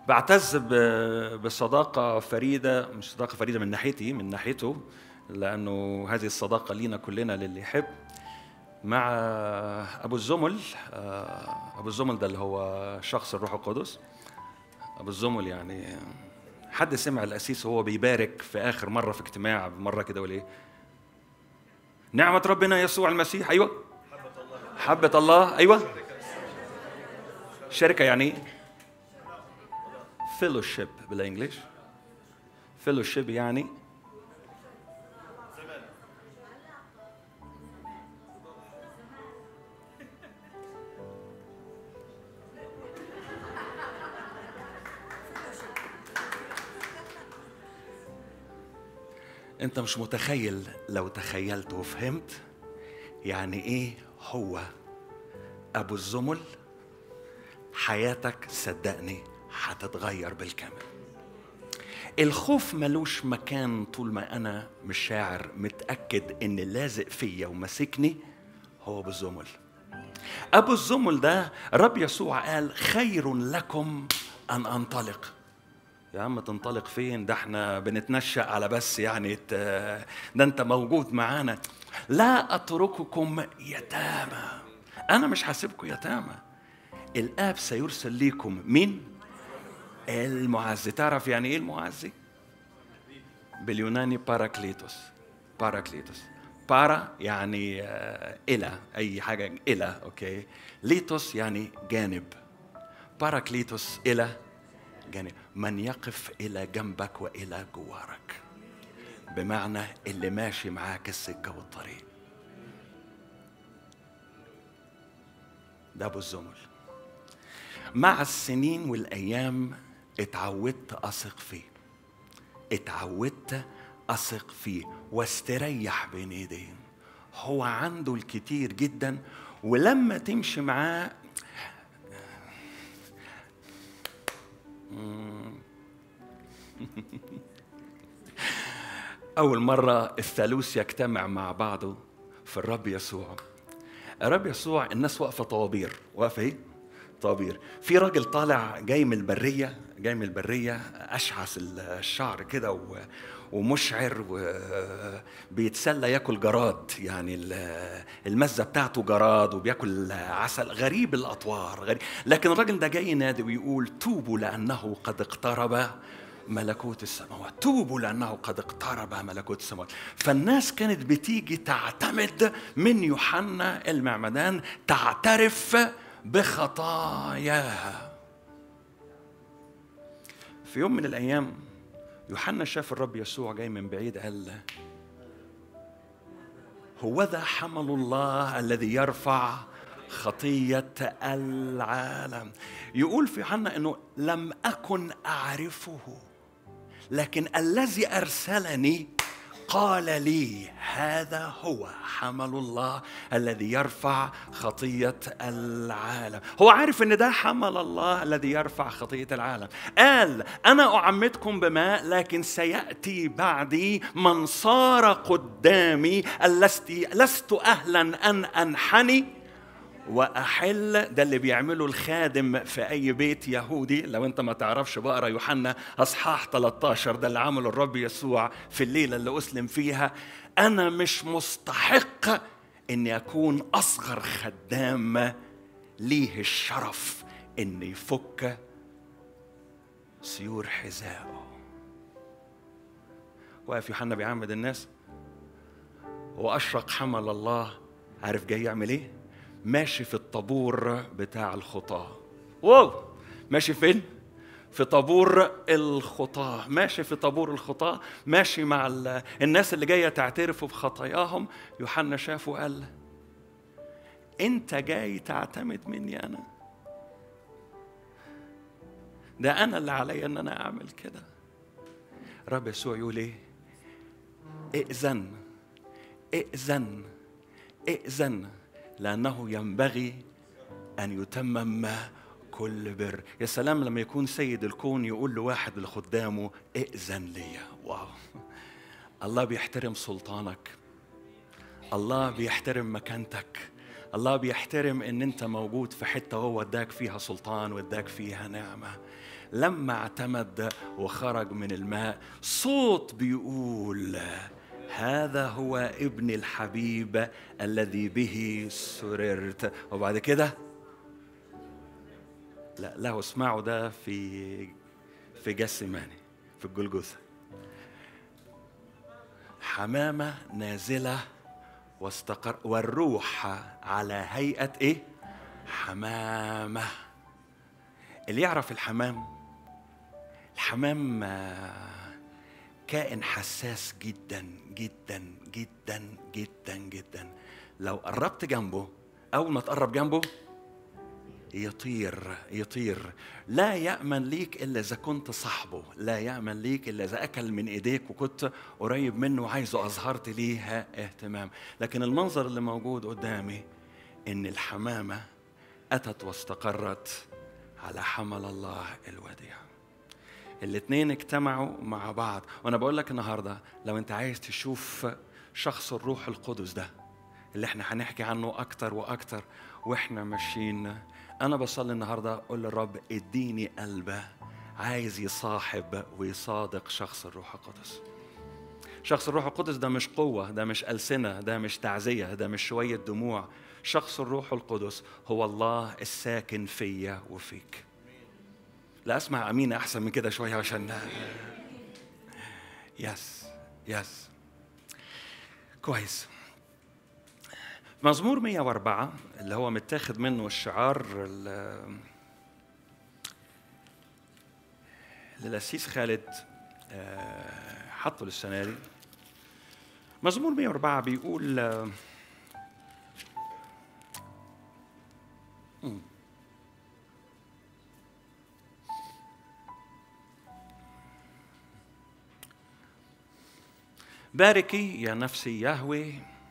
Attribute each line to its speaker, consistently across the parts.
Speaker 1: بعتز ب- بصداقة فريدة مش صداقة فريدة من ناحيتي من ناحيته لأنه هذه الصداقة لينا كلنا للي يحب مع أبو الزمل آه، أبو الزمل ده اللي هو شخص الروح القدس أبو الزمل يعني حد سمع القسيس وهو بيبارك في آخر مرة في اجتماع مرة كده ولا إيه؟ نعمة ربنا يسوع المسيح أيوه حبة الله أيوه شركة يعني إيه؟ فيلوشيب بالانجلش فيلوشيب يعني انت مش متخيل لو تخيلت وفهمت يعني ايه هو ابو الزمل حياتك صدقني هتتغير بالكامل الخوف ملوش مكان طول ما انا مش شاعر متاكد ان لازق فيا وماسكني هو ابو الزمل ابو الزمل ده رب يسوع قال خير لكم ان انطلق يا عم تنطلق فين ده احنا بنتنشأ على بس يعني ت- ده انت موجود معانا لا اترككم يتامى انا مش هسيبكم يتامى الاب سيرسل ليكم مين المعزي تعرف يعني ايه المعزي باليوناني باراكليتوس باراكليتوس بارا يعني آه، إلى أي حاجة إلى أوكي ليتوس يعني جانب باراكليتوس إلى جانب من يقف إلى جنبك وإلى جوارك بمعنى اللي ماشي معاك السكة والطريق ده أبو الزمل مع السنين والأيام اتعودت أثق فيه اتعودت أثق فيه واستريح بين ايديه هو عنده الكتير جدا ولما تمشي معاه أول مرة الثالوث يجتمع مع بعضه في الرب يسوع الرب يسوع الناس واقفة طوابير واقفة إيه؟ طوابير في راجل طالع جاي من البرية جاي من البرية أشعث الشعر كده و- ومشعر وبيتسلى ياكل جراد يعني ال- المزة بتاعته جراد وبياكل عسل غريب الأطوار غريب لكن الراجل ده جاي ينادي ويقول توبوا لأنه قد اقترب ملكوت السماوات توبوا لأنه قد اقترب ملكوت السماوات فالناس كانت بتيجي تعتمد من يوحنا المعمدان تعترف بخطاياها في يوم من الأيام يوحنا شاف الرب يسوع جاي من بعيد قال هوذا حمل الله الذي يرفع خطية العالم يقول في يوحنا أنه لم أكن أعرفه لكن الذي أرسلني قال لي هذا هو حمل الله الذي يرفع خطية العالم هو عارف ان ده حمل الله الذي يرفع خطية العالم قال انا اعمدكم بماء لكن سيأتي بعدي من صار قدامي لست لست اهلا ان انحني واحل ده اللي بيعمله الخادم في اي بيت يهودي لو انت ما تعرفش بقرا يوحنا اصحاح 13 ده اللي عمله الرب يسوع في الليله اللي اسلم فيها انا مش مستحق اني اكون اصغر خدام ليه الشرف ان يفك سيور حذائه واقف يوحنا بيعمد الناس واشرق حمل الله عارف جاي يعمل ايه ماشي في الطابور بتاع الخطاه واو ماشي فين في طابور الخطاة ماشي في طابور الخطاة ماشي مع ال- الناس اللي جاية تعترف بخطاياهم يوحنا شافه قال انت جاي تعتمد مني انا ده انا اللي عليا ان انا اعمل كده رب يسوع يقول ايه ائذن ائذن ائذن لأنه ينبغي أن يتمم كل بر يا سلام لما يكون سيد الكون يقول لواحد لخدامه ائذن لي واو الله بيحترم سلطانك الله بيحترم مكانتك الله بيحترم ان انت موجود في حته هو اداك فيها سلطان واداك فيها نعمه لما اعتمد وخرج من الماء صوت بيقول هذا هو ابن الحبيب الذي به سررت وبعد كده لا له اسمعوا ده في في جسماني في الجلجثة حمامة نازلة واستقر والروح على هيئة ايه؟ حمامة اللي يعرف الحمام الحمام كائن حساس جدا جدا جدا جدا جدا لو قربت جنبه اول ما تقرب جنبه يطير يطير لا يأمن ليك إلا إذا كنت صاحبه لا يأمن ليك إلا إذا أكل من إيديك وكنت قريب منه وعايزه أظهرت ليه اهتمام لكن المنظر اللي موجود قدامي إن الحمامة أتت واستقرت على حمل الله الوديع الاثنين اجتمعوا مع بعض وانا بقول لك النهارده لو انت عايز تشوف شخص الروح القدس ده اللي احنا هنحكي عنه اكتر واكتر واحنا ماشيين انا بصلي النهارده اقول للرب اديني قلبه عايز يصاحب ويصادق شخص الروح القدس شخص الروح القدس ده مش قوة ده مش ألسنة ده مش تعزية ده مش شوية دموع شخص الروح القدس هو الله الساكن فيا وفيك لا اسمع امين احسن من كده شويه عشان يس يس كويس مزمور 104 اللي هو متاخد منه الشعار للأسيس خالد آه، حطه للسنة دي مزمور 104 بيقول آه، باركي يا نفسي يهوي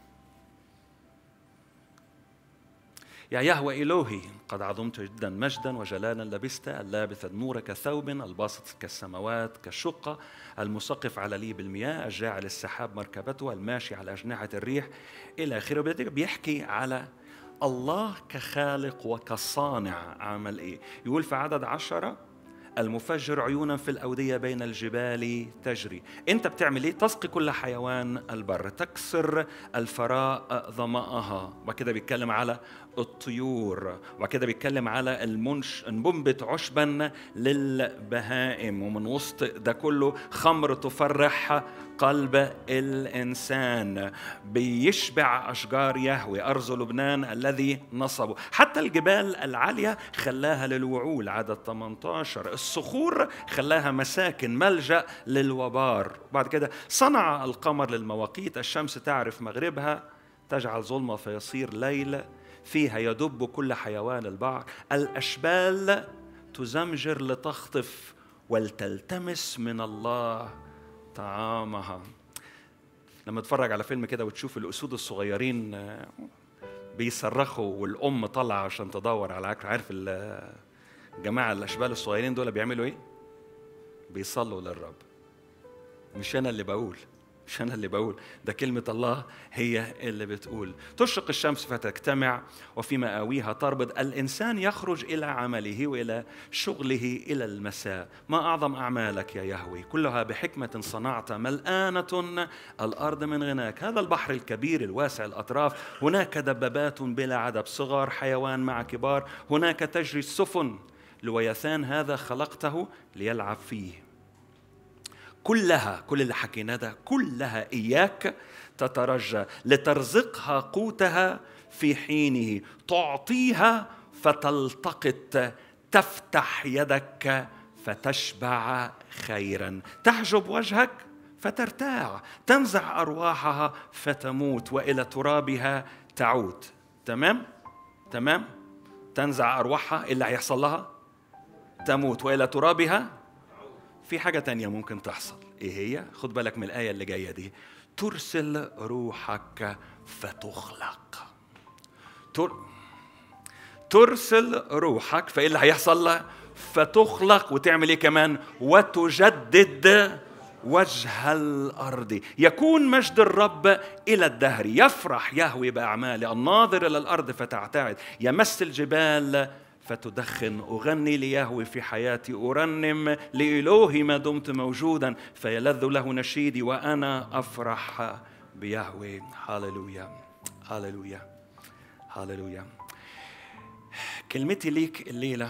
Speaker 1: يا يهوى إلهي قد عظمت جدا مجدا وجلالا لبست اللابث النور كثوب الباسط كالسماوات كالشقة المسقف على ليب المياه الجاعل السحاب مركبته الماشي على أجنحة الريح إلى آخره بيحكي على الله كخالق وكصانع عمل إيه يقول في عدد عشرة المفجر عيونا في الأودية بين الجبال تجري أنت بتعمل إيه؟ تسقي كل حيوان البر تكسر الفراء ظمأها وكده بيتكلم على الطيور وكده بيتكلم على المنش منبت عشبا للبهائم ومن وسط ده كله خمر تفرح قلب الانسان بيشبع اشجار يهوي ارض لبنان الذي نصبه حتى الجبال العاليه خلاها للوعول عدد 18 الصخور خلاها مساكن ملجا للوبار بعد كده صنع القمر للمواقيت الشمس تعرف مغربها تجعل ظلمه فيصير ليل فيها يدب كل حيوان البحر الاشبال تزمجر لتخطف ولتلتمس من الله طعامها لما تتفرج على فيلم كده وتشوف الاسود الصغيرين آه، بيصرخوا والام طالعه عشان تدور على اكل عارف الجماعه الاشبال الصغيرين دول بيعملوا ايه بيصلوا للرب مش انا اللي بقول مش أنا اللي بقول ده كلمة الله هي اللي بتقول تشرق الشمس فتجتمع وفي مآويها تربض الإنسان يخرج إلى عمله وإلى شغله إلى المساء ما أعظم أعمالك يا يهوي كلها بحكمة صنعت ملآنة الأرض من غناك هذا البحر الكبير الواسع الأطراف هناك دبابات بلا عدد صغار حيوان مع كبار هناك تجري السفن لويثان هذا خلقته ليلعب فيه كلها كل اللي حكيناه ده كلها إياك تترجى لترزقها قوتها في حينه تعطيها فتلتقط تفتح يدك فتشبع خيرا تحجب وجهك فترتاع تنزع ارواحها فتموت والى ترابها تعود تمام تمام تنزع ارواحها إيه اللي هيحصل لها تموت والى ترابها في حاجة تانية ممكن تحصل إيه هي؟ خد بالك من الآية اللي جاية دي ترسل روحك فتخلق تر... ترسل روحك فإيه اللي هيحصل لها؟ فتخلق وتعمل إيه كمان؟ وتجدد وجه الارض يكون مجد الرب الى الدهر يفرح يهوي باعماله الناظر الى الارض فتعتعد يمس الجبال فتدخن أغني ليهوي في حياتي أرنم لإلهي ما دمت موجودا فيلذ له نشيدي وأنا أفرح بيهوي هاللويا هاللويا هاللويا كلمتي ليك الليلة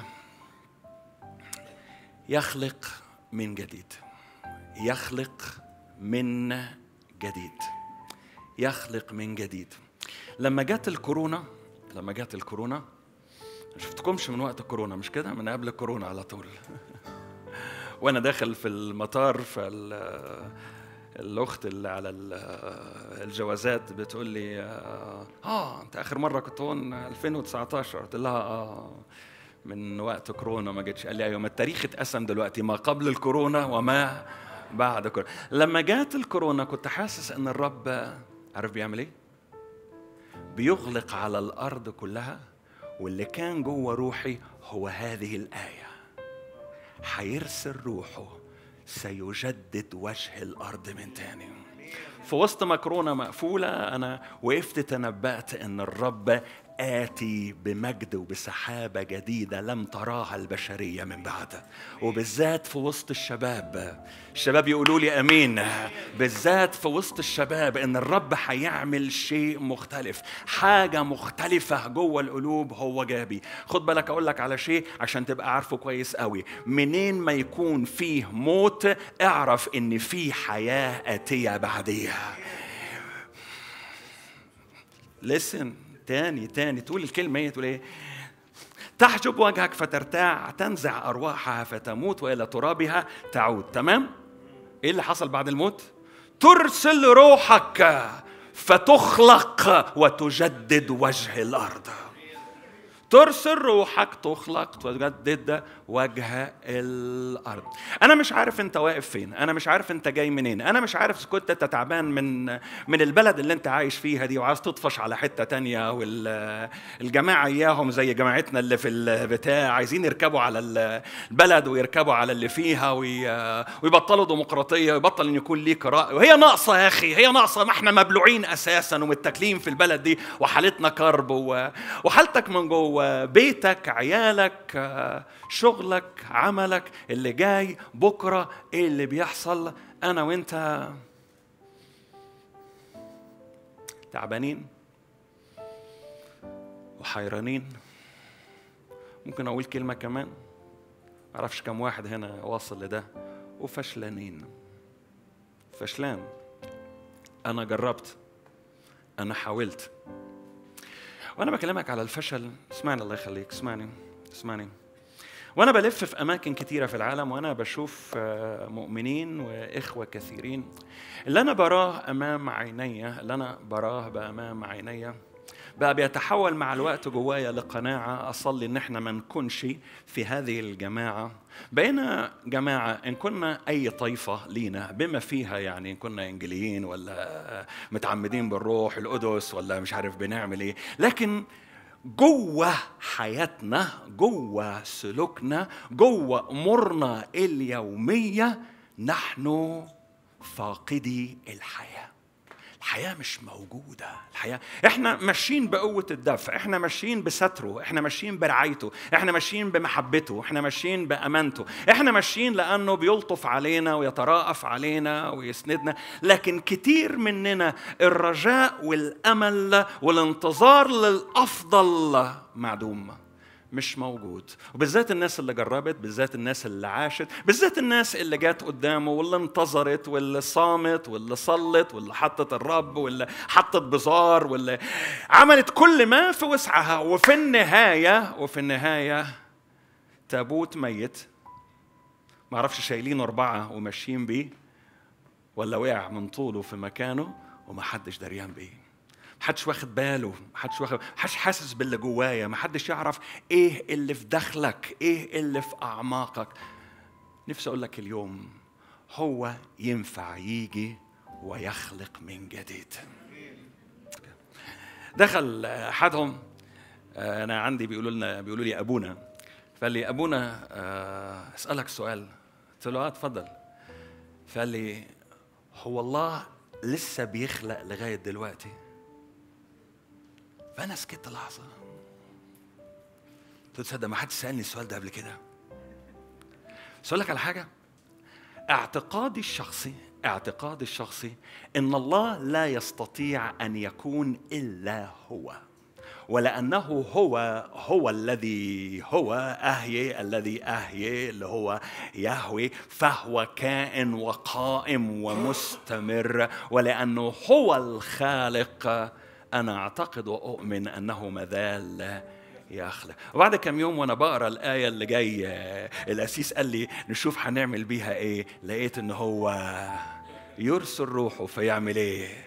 Speaker 1: يخلق من جديد يخلق من جديد يخلق من جديد لما جت الكورونا لما جت الكورونا ما شفتكمش من وقت الكورونا مش كده من قبل الكورونا على طول وانا داخل في المطار فال الاخت اللي على الجوازات بتقول لي اه انت اخر مره كنت هون 2019 قلت لها اه من وقت كورونا ما جيتش قال لي ايوه ما التاريخ اتقسم دلوقتي ما قبل الكورونا وما بعد كورونا لما جات الكورونا كنت حاسس ان الرب عارف بيعمل ايه بيغلق على الارض كلها واللي كان جوه روحي هو هذه الايه هيرسل روحه سيجدد وجه الارض من تاني في وسط ما كورونا مقفوله انا وقفت تنبأت ان الرب آتي بمجد وبسحابة جديدة لم تراها البشرية من بعد وبالذات في وسط الشباب الشباب يقولوا لي أمين بالذات في وسط الشباب إن الرب هيعمل شيء مختلف حاجة مختلفة جوه القلوب هو جابي خد بالك أقول لك على شيء عشان تبقى عارفه كويس قوي منين ما يكون فيه موت اعرف إن في حياة آتية بعديها listen تاني تاني تقول الكلمة ايه تقول ايه تحجب وجهك فترتاع تنزع أرواحها فتموت وإلى ترابها تعود تمام ايه اللي حصل بعد الموت ترسل روحك فتخلق وتجدد وجه الأرض ترسل روحك تخلق تجدد وجه الارض انا مش عارف انت واقف فين انا مش عارف انت جاي منين انا مش عارف اذا كنت انت تعبان من من البلد اللي انت عايش فيها دي وعايز تطفش على حته تانية والجماعه اياهم زي جماعتنا اللي في البتاع عايزين يركبوا على البلد ويركبوا على اللي فيها ويبطلوا ديمقراطيه ويبطل ان يكون ليك راي وهي ناقصه يا اخي هي ناقصه ما احنا مبلوعين اساسا ومتاكلين في البلد دي وحالتنا كرب وحالتك من جوه بيتك عيالك شغلك عملك اللي جاي بكرة ايه اللي بيحصل انا وانت تعبانين وحيرانين ممكن اقول كلمة كمان معرفش كم واحد هنا واصل لده وفشلانين فشلان انا جربت انا حاولت وانا بكلمك على الفشل اسمعني الله يخليك اسمعني اسمعني وانا بلف في اماكن كتيره في العالم وانا بشوف مؤمنين واخوه كثيرين اللي انا براه امام عيني اللي انا براه بامام عيني بقى بيتحول مع الوقت جوايا لقناعة أصلي إن إحنا ما نكونش في هذه الجماعة بقينا جماعة إن كنا أي طائفة لينا بما فيها يعني إن كنا إنجليين ولا متعمدين بالروح القدس ولا مش عارف بنعمل إيه لكن جوه حياتنا جوه سلوكنا جوه امورنا اليوميه نحن فاقدي الحياه الحياة مش موجودة الحياة احنا ماشيين بقوة الدفع احنا ماشيين بستره احنا ماشيين برعايته احنا ماشيين بمحبته احنا ماشيين بأمانته احنا ماشيين لأنه بيلطف علينا ويتراءف علينا ويسندنا لكن كتير مننا الرجاء والأمل والانتظار للأفضل معدوم مش موجود وبالذات الناس اللي جربت بالذات الناس اللي عاشت بالذات الناس اللي جات قدامه واللي انتظرت واللي صامت واللي صلت واللي حطت الرب واللي حطت بزار واللي عملت كل ما في وسعها وفي النهاية وفي النهاية تابوت ميت معرفش شايلينه أربعة وماشيين بيه ولا وقع من طوله في مكانه ومحدش دريان بيه محدش واخد باله محدش واخد محدش حاسس باللي جوايا محدش يعرف ايه اللي في داخلك ايه اللي في اعماقك نفسي اقول لك اليوم هو ينفع يجي ويخلق من جديد دخل احدهم انا عندي بيقولوا لنا بيقولوا لي ابونا فقال لي ابونا اسالك سؤال قلت له اه اتفضل فقال لي هو الله لسه بيخلق لغايه دلوقتي فانا سكت لحظه قلت له تصدق ما حدش سالني السؤال ده قبل كده بس اقول لك على حاجه اعتقادي الشخصي اعتقادي الشخصي ان الله لا يستطيع ان يكون الا هو ولانه هو هو الذي هو اهيي الذي اهيي اللي هو يهوي فهو كائن وقائم ومستمر ولانه هو الخالق انا اعتقد واؤمن انه مازال يخلق وبعد كم يوم وانا بقرا الايه اللي جاي الاسيس قال لي نشوف هنعمل بيها ايه لقيت ان هو يرسل روحه فيعمل ايه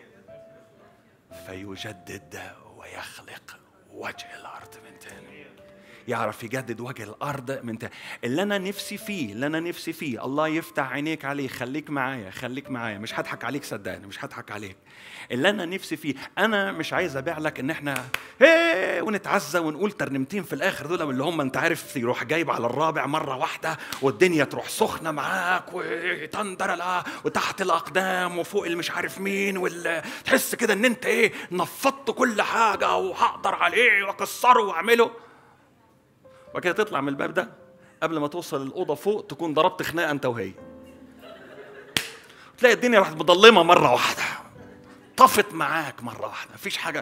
Speaker 1: فيجدد ويخلق وجه الارض من تاني يعرف يجدد وجه الارض من تاني اللي انا نفسي فيه اللي انا نفسي فيه الله يفتح عينيك عليه خليك معايا خليك معايا مش هضحك عليك صدقني مش هضحك عليك اللي انا نفسي فيه انا مش عايز ابيع لك ان احنا هيه ونتعزى ونقول ترنيمتين في الاخر دول اللي هم انت عارف يروح جايب على الرابع مره واحده والدنيا تروح سخنه معاك وتندرلا وتحت الاقدام وفوق المش عارف مين وال... تحس كده ان انت ايه نفضت كل حاجه وهقدر عليه واكسره واعمله وكده تطلع من الباب ده قبل ما توصل الاوضه فوق تكون ضربت خناقه انت وهي تلاقي الدنيا راحت مضلمه مره واحده طفت معاك مره واحده مفيش حاجه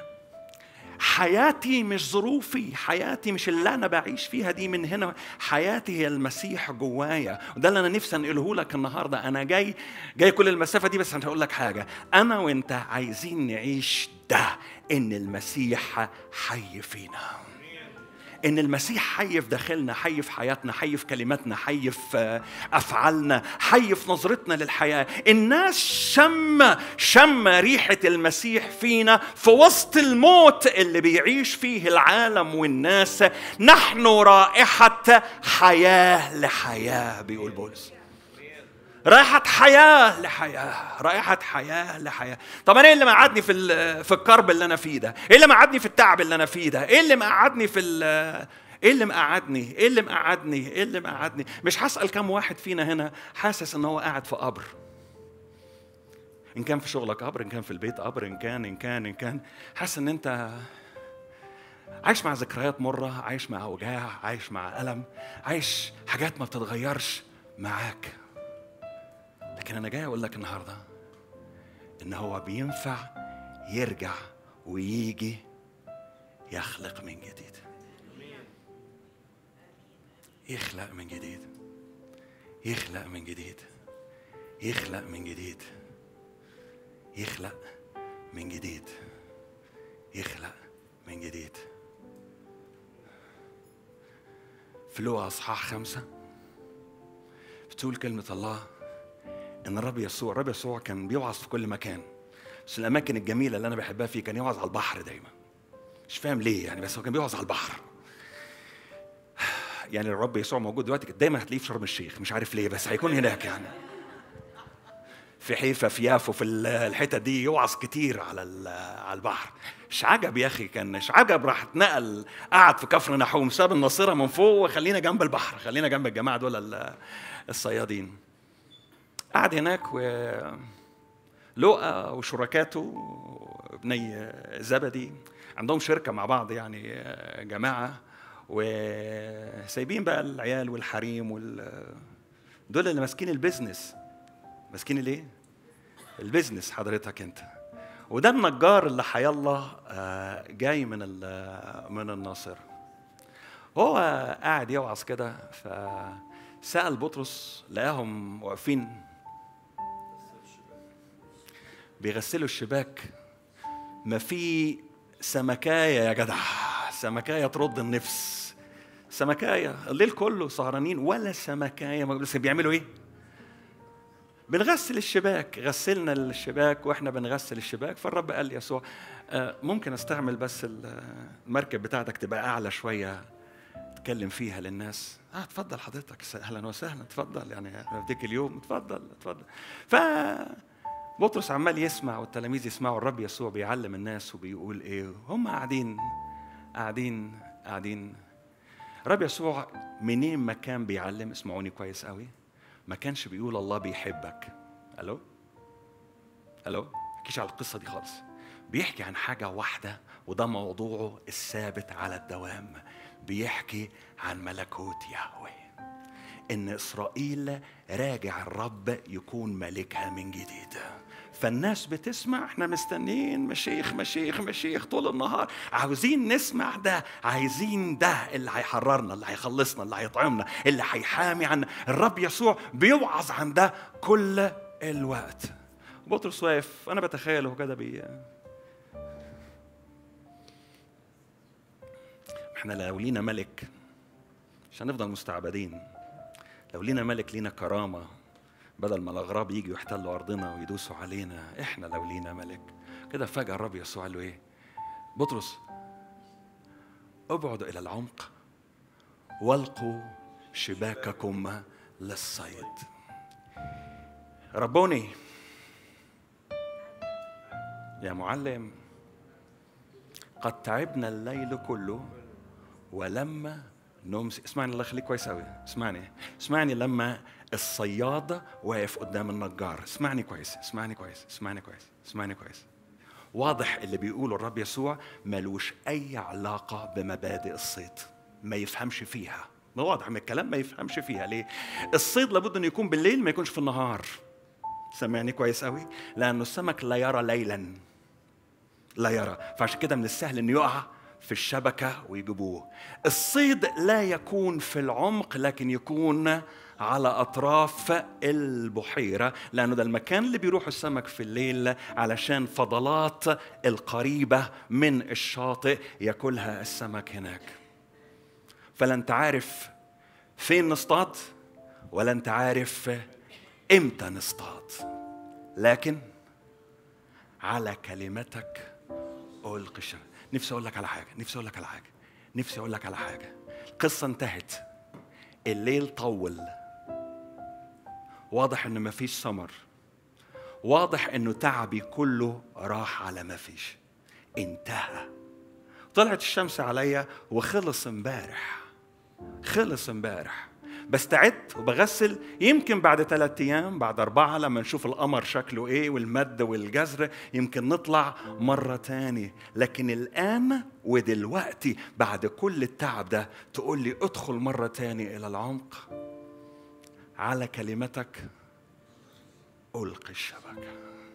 Speaker 1: حياتي مش ظروفي حياتي مش اللي انا بعيش فيها دي من هنا حياتي هي المسيح جوايا وده اللي انا نفسي انقله لك النهارده انا جاي جاي كل المسافه دي بس انا هقول لك حاجه انا وانت عايزين نعيش ده ان المسيح حي فينا ان المسيح حي في داخلنا حي في حياتنا حي في كلماتنا حي في افعالنا حي في نظرتنا للحياه الناس شم شم ريحه المسيح فينا في وسط الموت اللي بيعيش فيه العالم والناس نحن رائحه حياه لحياه بيقول بولس رائحة حياة لحياة رائحة حياة لحياة طب أنا إيه اللي مقعدني في في الكرب اللي أنا فيه ده إيه اللي مقعدني في التعب اللي أنا فيه ده إيه اللي مقعدني في ايه اللي مقعدني ايه اللي مقعدني ايه اللي مقعدني مش هسال كم واحد فينا هنا حاسس ان هو قاعد في قبر ان كان في شغلك قبر ان كان في البيت قبر ان كان ان كان ان كان حاسس ان انت عايش مع ذكريات مره عايش مع اوجاع عايش مع الم عايش حاجات ما بتتغيرش معاك لكن انا جاي اقول لك النهارده ان هو بينفع يرجع ويجي يخلق من جديد يخلق من جديد يخلق من جديد يخلق من جديد يخلق من جديد يخلق من جديد في لوقا اصحاح خمسه بتقول كلمه الله ان الرب يسوع الرب يسوع كان بيوعظ في كل مكان بس الاماكن الجميله اللي انا بحبها فيه كان يوعظ على البحر دايما مش فاهم ليه يعني بس هو كان بيوعظ على البحر يعني الرب يسوع موجود دلوقتي دايما هتلاقيه في شرم الشيخ مش عارف ليه بس هيكون هناك يعني في حيفا في يافو في الحتت دي يوعظ كتير على على البحر مش عجب يا اخي كان مش عجب راح اتنقل قعد في كفر نحوم ساب الناصره من فوق وخلينا جنب البحر خلينا جنب الجماعه دول الصيادين قعد هناك و لؤى وشركاته ابني زبدي عندهم شركة مع بعض يعني جماعة وسايبين بقى العيال والحريم وال دول اللي ماسكين البيزنس ماسكين الايه؟ البيزنس حضرتك انت وده النجار اللي حيالله جاي من من الناصرة هو قاعد يوعظ كده فسأل بطرس لقاهم واقفين بيغسلوا الشباك ما في سمكاية يا جدع سمكاية ترد النفس سمكاية الليل كله سهرانين ولا سمكاية بس بيعملوا ايه؟ بنغسل الشباك غسلنا الشباك واحنا بنغسل الشباك فالرب قال يسوع ممكن استعمل بس المركب بتاعتك تبقى اعلى شويه اتكلم فيها للناس اه اتفضل حضرتك اهلا وسهلا اتفضل يعني بديك اليوم اتفضل اتفضل ف بطرس عمال يسمع والتلاميذ يسمعوا الرب يسوع بيعلم الناس وبيقول ايه هم قاعدين قاعدين قاعدين الرب يسوع منين ما كان بيعلم اسمعوني كويس قوي ما كانش بيقول الله بيحبك الو الو محكيش على القصه دي خالص بيحكي عن حاجه واحده وده موضوعه الثابت على الدوام بيحكي عن ملكوت يهوه ان اسرائيل راجع الرب يكون ملكها من جديد فالناس بتسمع احنا مستنيين مشيخ مشيخ مشيخ طول النهار عاوزين نسمع ده عايزين ده اللي هيحررنا اللي هيخلصنا اللي هيطعمنا اللي هيحامي عن الرب يسوع بيوعظ عن ده كل الوقت بطرس واقف انا بتخيله كده بي احنا لو لينا ملك مش هنفضل مستعبدين لو لينا ملك لينا كرامه بدل ما الاغراب يجوا يحتلوا ارضنا ويدوسوا علينا احنا لو لينا ملك كده فجاه الرب يسوع قال له ايه بطرس ابعدوا الى العمق والقوا شباككم للصيد ربوني يا معلم قد تعبنا الليل كله ولما نمسك اسمعني الله يخليك كويس قوي اسمعني اسمعني لما الصياد واقف قدام النجار اسمعني كويس اسمعني كويس اسمعني كويس اسمعني كويس واضح اللي بيقوله الرب يسوع ملوش اي علاقه بمبادئ الصيد ما يفهمش فيها ما واضح من الكلام ما يفهمش فيها ليه الصيد لابد انه يكون بالليل ما يكونش في النهار سمعني كويس قوي لانه السمك لا يرى ليلا لا يرى فعشان كده من السهل انه يقع في الشبكه ويجيبوه الصيد لا يكون في العمق لكن يكون على اطراف البحيره لانه ده المكان اللي بيروح السمك في الليل علشان فضلات القريبه من الشاطئ ياكلها السمك هناك فلا انت عارف فين نصطاد ولا انت عارف امتى نصطاد لكن على كلمتك القي الشبكه نفسي اقول لك على حاجه نفسي اقول لك على حاجه نفسي اقول لك على حاجه القصه انتهت الليل طول واضح ان مفيش ثمر واضح انه تعبي كله راح على مفيش انتهى طلعت الشمس عليا وخلص امبارح خلص امبارح بستعد وبغسل يمكن بعد ثلاثة أيام بعد أربعة لما نشوف القمر شكله إيه والمد والجزر يمكن نطلع مرة تاني لكن الآن ودلوقتي بعد كل التعب ده تقول لي ادخل مرة تاني إلى العمق على كلمتك ألقي الشبكة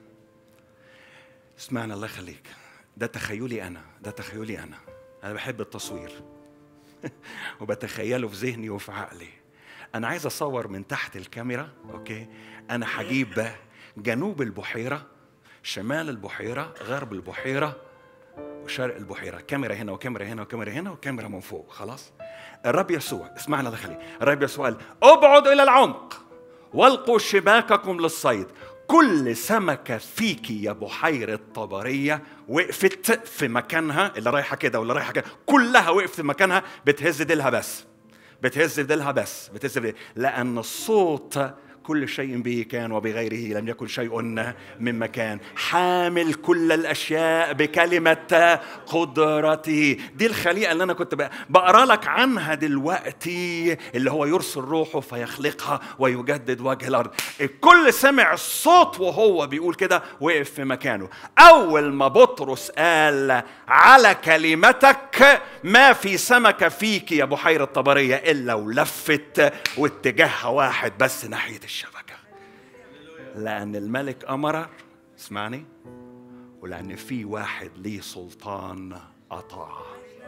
Speaker 1: اسمعنا الله يخليك ده تخيلي أنا ده تخيلي أنا أنا بحب التصوير وبتخيله في ذهني وفي عقلي انا عايز اصور من تحت الكاميرا اوكي انا هجيب جنوب البحيره شمال البحيره غرب البحيره وشرق البحيره كاميرا هنا وكاميرا هنا وكاميرا هنا وكاميرا من فوق خلاص الرب يسوع اسمعنا الله خليه الرب يسوع قال ابعدوا الى العمق والقوا شباككم للصيد كل سمكة فيك يا بحيرة طبرية وقفت في مكانها اللي رايحة كده واللي رايحة كده كلها وقفت في مكانها بتهز ديلها بس بتهز ديلها بس بتهز ديلها لأن الصوت كل شيء به كان وبغيره لم يكن شيء من مكان حامل كل الاشياء بكلمه قدرته دي الخليقه اللي انا كنت بقرا لك عنها دلوقتي اللي هو يرسل روحه فيخلقها ويجدد وجه الارض الكل سمع الصوت وهو بيقول كده وقف في مكانه اول ما بطرس قال على كلمتك ما في سمكه فيك يا بحيره طبريه الا ولفت واتجاهها واحد بس ناحيه الشبكة لأن الملك أمر اسمعني ولأن في واحد ليه سلطان أطاع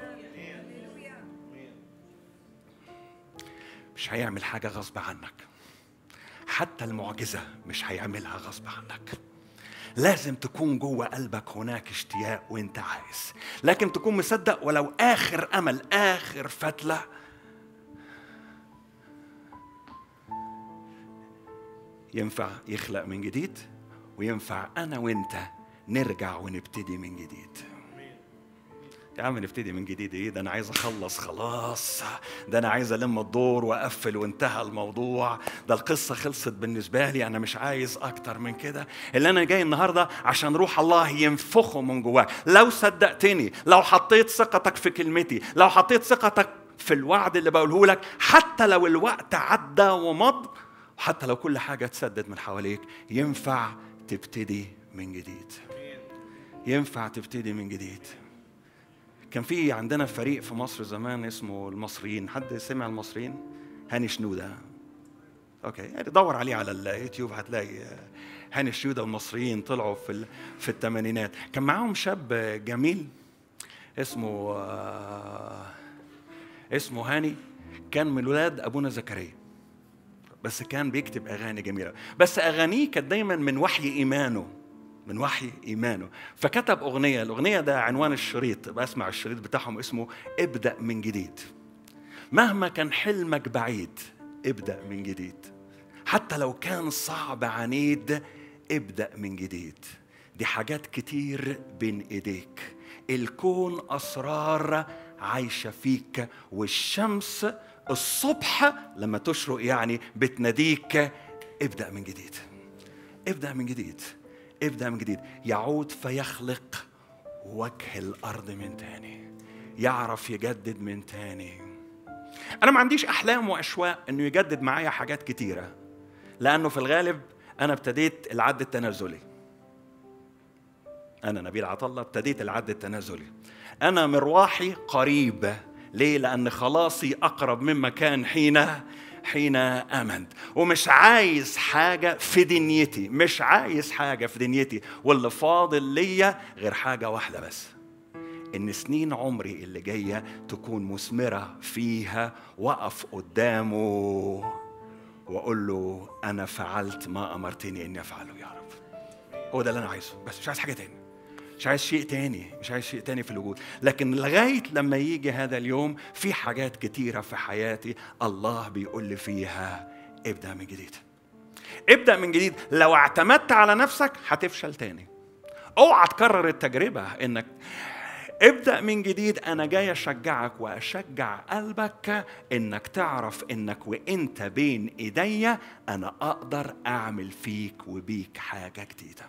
Speaker 1: مش هيعمل حاجة غصب عنك حتى المعجزة مش هيعملها غصب عنك لازم تكون جوه قلبك هناك اشتياق وانت عايز لكن تكون مصدق ولو اخر امل اخر فتله ينفع يخلق من جديد وينفع انا وانت نرجع ونبتدي من جديد يا عم نبتدي من جديد ايه ده انا عايز اخلص خلاص ده انا عايز الم الدور واقفل وانتهى الموضوع ده القصه خلصت بالنسبه لي انا مش عايز اكتر من كده اللي انا جاي النهارده عشان روح الله ينفخه من جواك لو صدقتني لو حطيت ثقتك في كلمتي لو حطيت ثقتك في الوعد اللي بقوله لك حتى لو الوقت عدى ومضى حتى لو كل حاجة تسدد من حواليك ينفع تبتدي من جديد ينفع تبتدي من جديد كان في عندنا فريق في مصر زمان اسمه المصريين حد سمع المصريين هاني شنودة اوكي يعني دور عليه على اليوتيوب هتلاقي هاني شنودة والمصريين طلعوا في في الثمانينات كان معاهم شاب جميل اسمه آه، اسمه هاني كان من ولاد ابونا زكريا بس كان بيكتب اغاني جميله بس اغانيه كانت دايما من وحي ايمانه من وحي ايمانه فكتب اغنيه الاغنيه ده عنوان الشريط بسمع الشريط بتاعهم اسمه ابدا من جديد مهما كان حلمك بعيد ابدا من جديد حتى لو كان صعب عنيد ابدا من جديد دي حاجات كتير بين ايديك الكون اسرار عايشه فيك والشمس الصبح لما تشرق يعني بتناديك ابدا من جديد ابدا من جديد ابدا من جديد يعود فيخلق وجه الارض من تاني يعرف يجدد من تاني انا ما عنديش احلام واشواق انه يجدد معايا حاجات كتيره لانه في الغالب انا ابتديت العد التنازلي انا نبيل عطله ابتديت العد التنازلي انا مرواحي قريب ليه لان خلاصي اقرب مما كان حين حين امنت ومش عايز حاجه في دنيتي مش عايز حاجه في دنيتي واللي فاضل ليا غير حاجه واحده بس ان سنين عمري اللي جايه تكون مثمره فيها واقف قدامه واقول له انا فعلت ما امرتني اني افعله يا رب هو ده اللي انا عايزه بس مش عايز حاجه تاني مش عايز شيء تاني مش عايز شيء تاني في الوجود لكن لغاية لما يجي هذا اليوم في حاجات كتيرة في حياتي الله بيقول لي فيها ابدأ من جديد ابدأ من جديد لو اعتمدت على نفسك هتفشل تاني اوعى تكرر التجربة انك ابدأ من جديد أنا جاي أشجعك وأشجع قلبك إنك تعرف إنك وإنت بين إيديا أنا أقدر أعمل فيك وبيك حاجة جديدة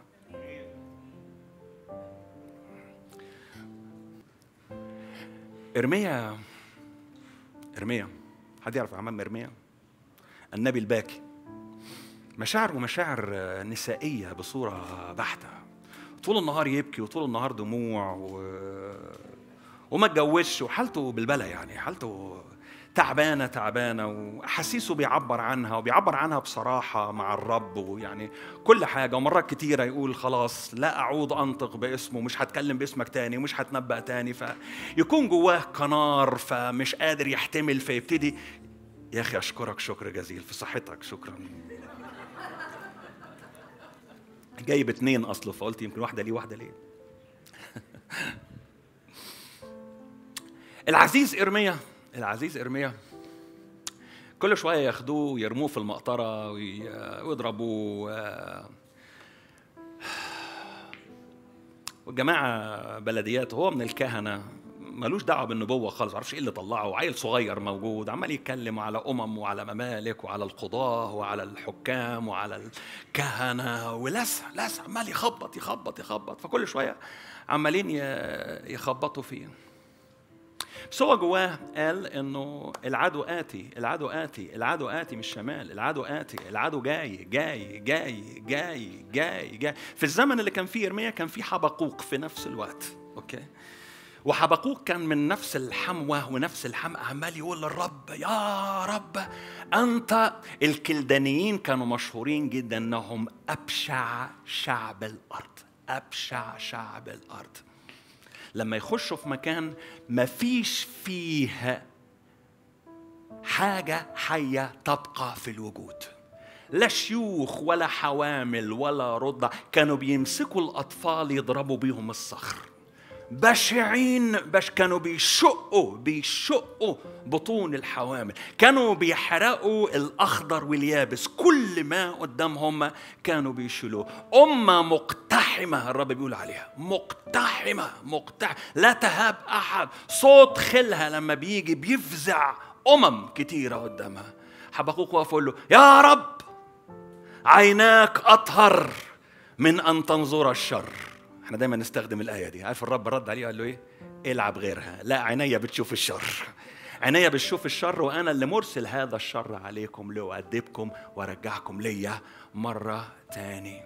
Speaker 1: ارميا ارميا حد يعرف عمام ارميا النبي الباكي مشاعر ومشاعر نسائيه بصوره بحته طول النهار يبكي وطول النهار دموع و... وما اتجوزش وحالته بالبلا يعني حالته تعبانه تعبانه واحاسيسه بيعبر عنها وبيعبر عنها بصراحه مع الرب ويعني كل حاجه ومرات كتيره يقول خلاص لا اعود انطق باسمه مش هتكلم باسمك تاني ومش هتنبأ تاني فيكون جواه قنار فمش قادر يحتمل فيبتدي يا اخي اشكرك شكر جزيل في صحتك شكرا جايب اتنين اصله فقلت يمكن واحده ليه واحده ليه العزيز ارميا العزيز ارميا كل شويه ياخدوه ويرموه في المقطره ويضربوه والجماعه بلديات هو من الكهنه ملوش دعوه بالنبوه خالص معرفش ايه اللي طلعه عيل صغير موجود عمال يتكلم على امم وعلى ممالك وعلى القضاه وعلى الحكام وعلى الكهنه ولسه لسه عمال يخبط يخبط يخبط فكل شويه عمالين يخبطوا فيه بس هو جواه قال انه العدو اتي العدو اتي العدو اتي من الشمال العدو اتي العدو جاي جاي جاي جاي جاي جاي في الزمن اللي كان فيه ارميا كان فيه حبقوق في نفس الوقت اوكي وحبقوق كان من نفس الحموة ونفس الحمقى عمال يقول للرب يا رب أنت الكلدانيين كانوا مشهورين جدا أنهم أبشع شعب الأرض أبشع شعب الأرض لما يخشوا في مكان ما فيش فيه حاجة حية تبقى في الوجود لا شيوخ ولا حوامل ولا رضع كانوا بيمسكوا الأطفال يضربوا بيهم الصخر بشعين بش كانوا بيشقوا بيشقوا بطون الحوامل كانوا بيحرقوا الأخضر واليابس كل ما قدامهم كانوا بيشيلوه أمة مقتحمة الرب بيقول عليها مقتحمة مقتحمة لا تهاب أحد صوت خلها لما بيجي بيفزع أمم كتيرة قدامها حبقوق واقف يقول له يا رب عيناك أطهر من أن تنظر الشر احنا دايما نستخدم الايه دي عارف الرب رد عليه قال له ايه العب غيرها لا عينيا بتشوف الشر عينيا بتشوف الشر وانا اللي مرسل هذا الشر عليكم لأؤدبكم وارجعكم ليا مره تاني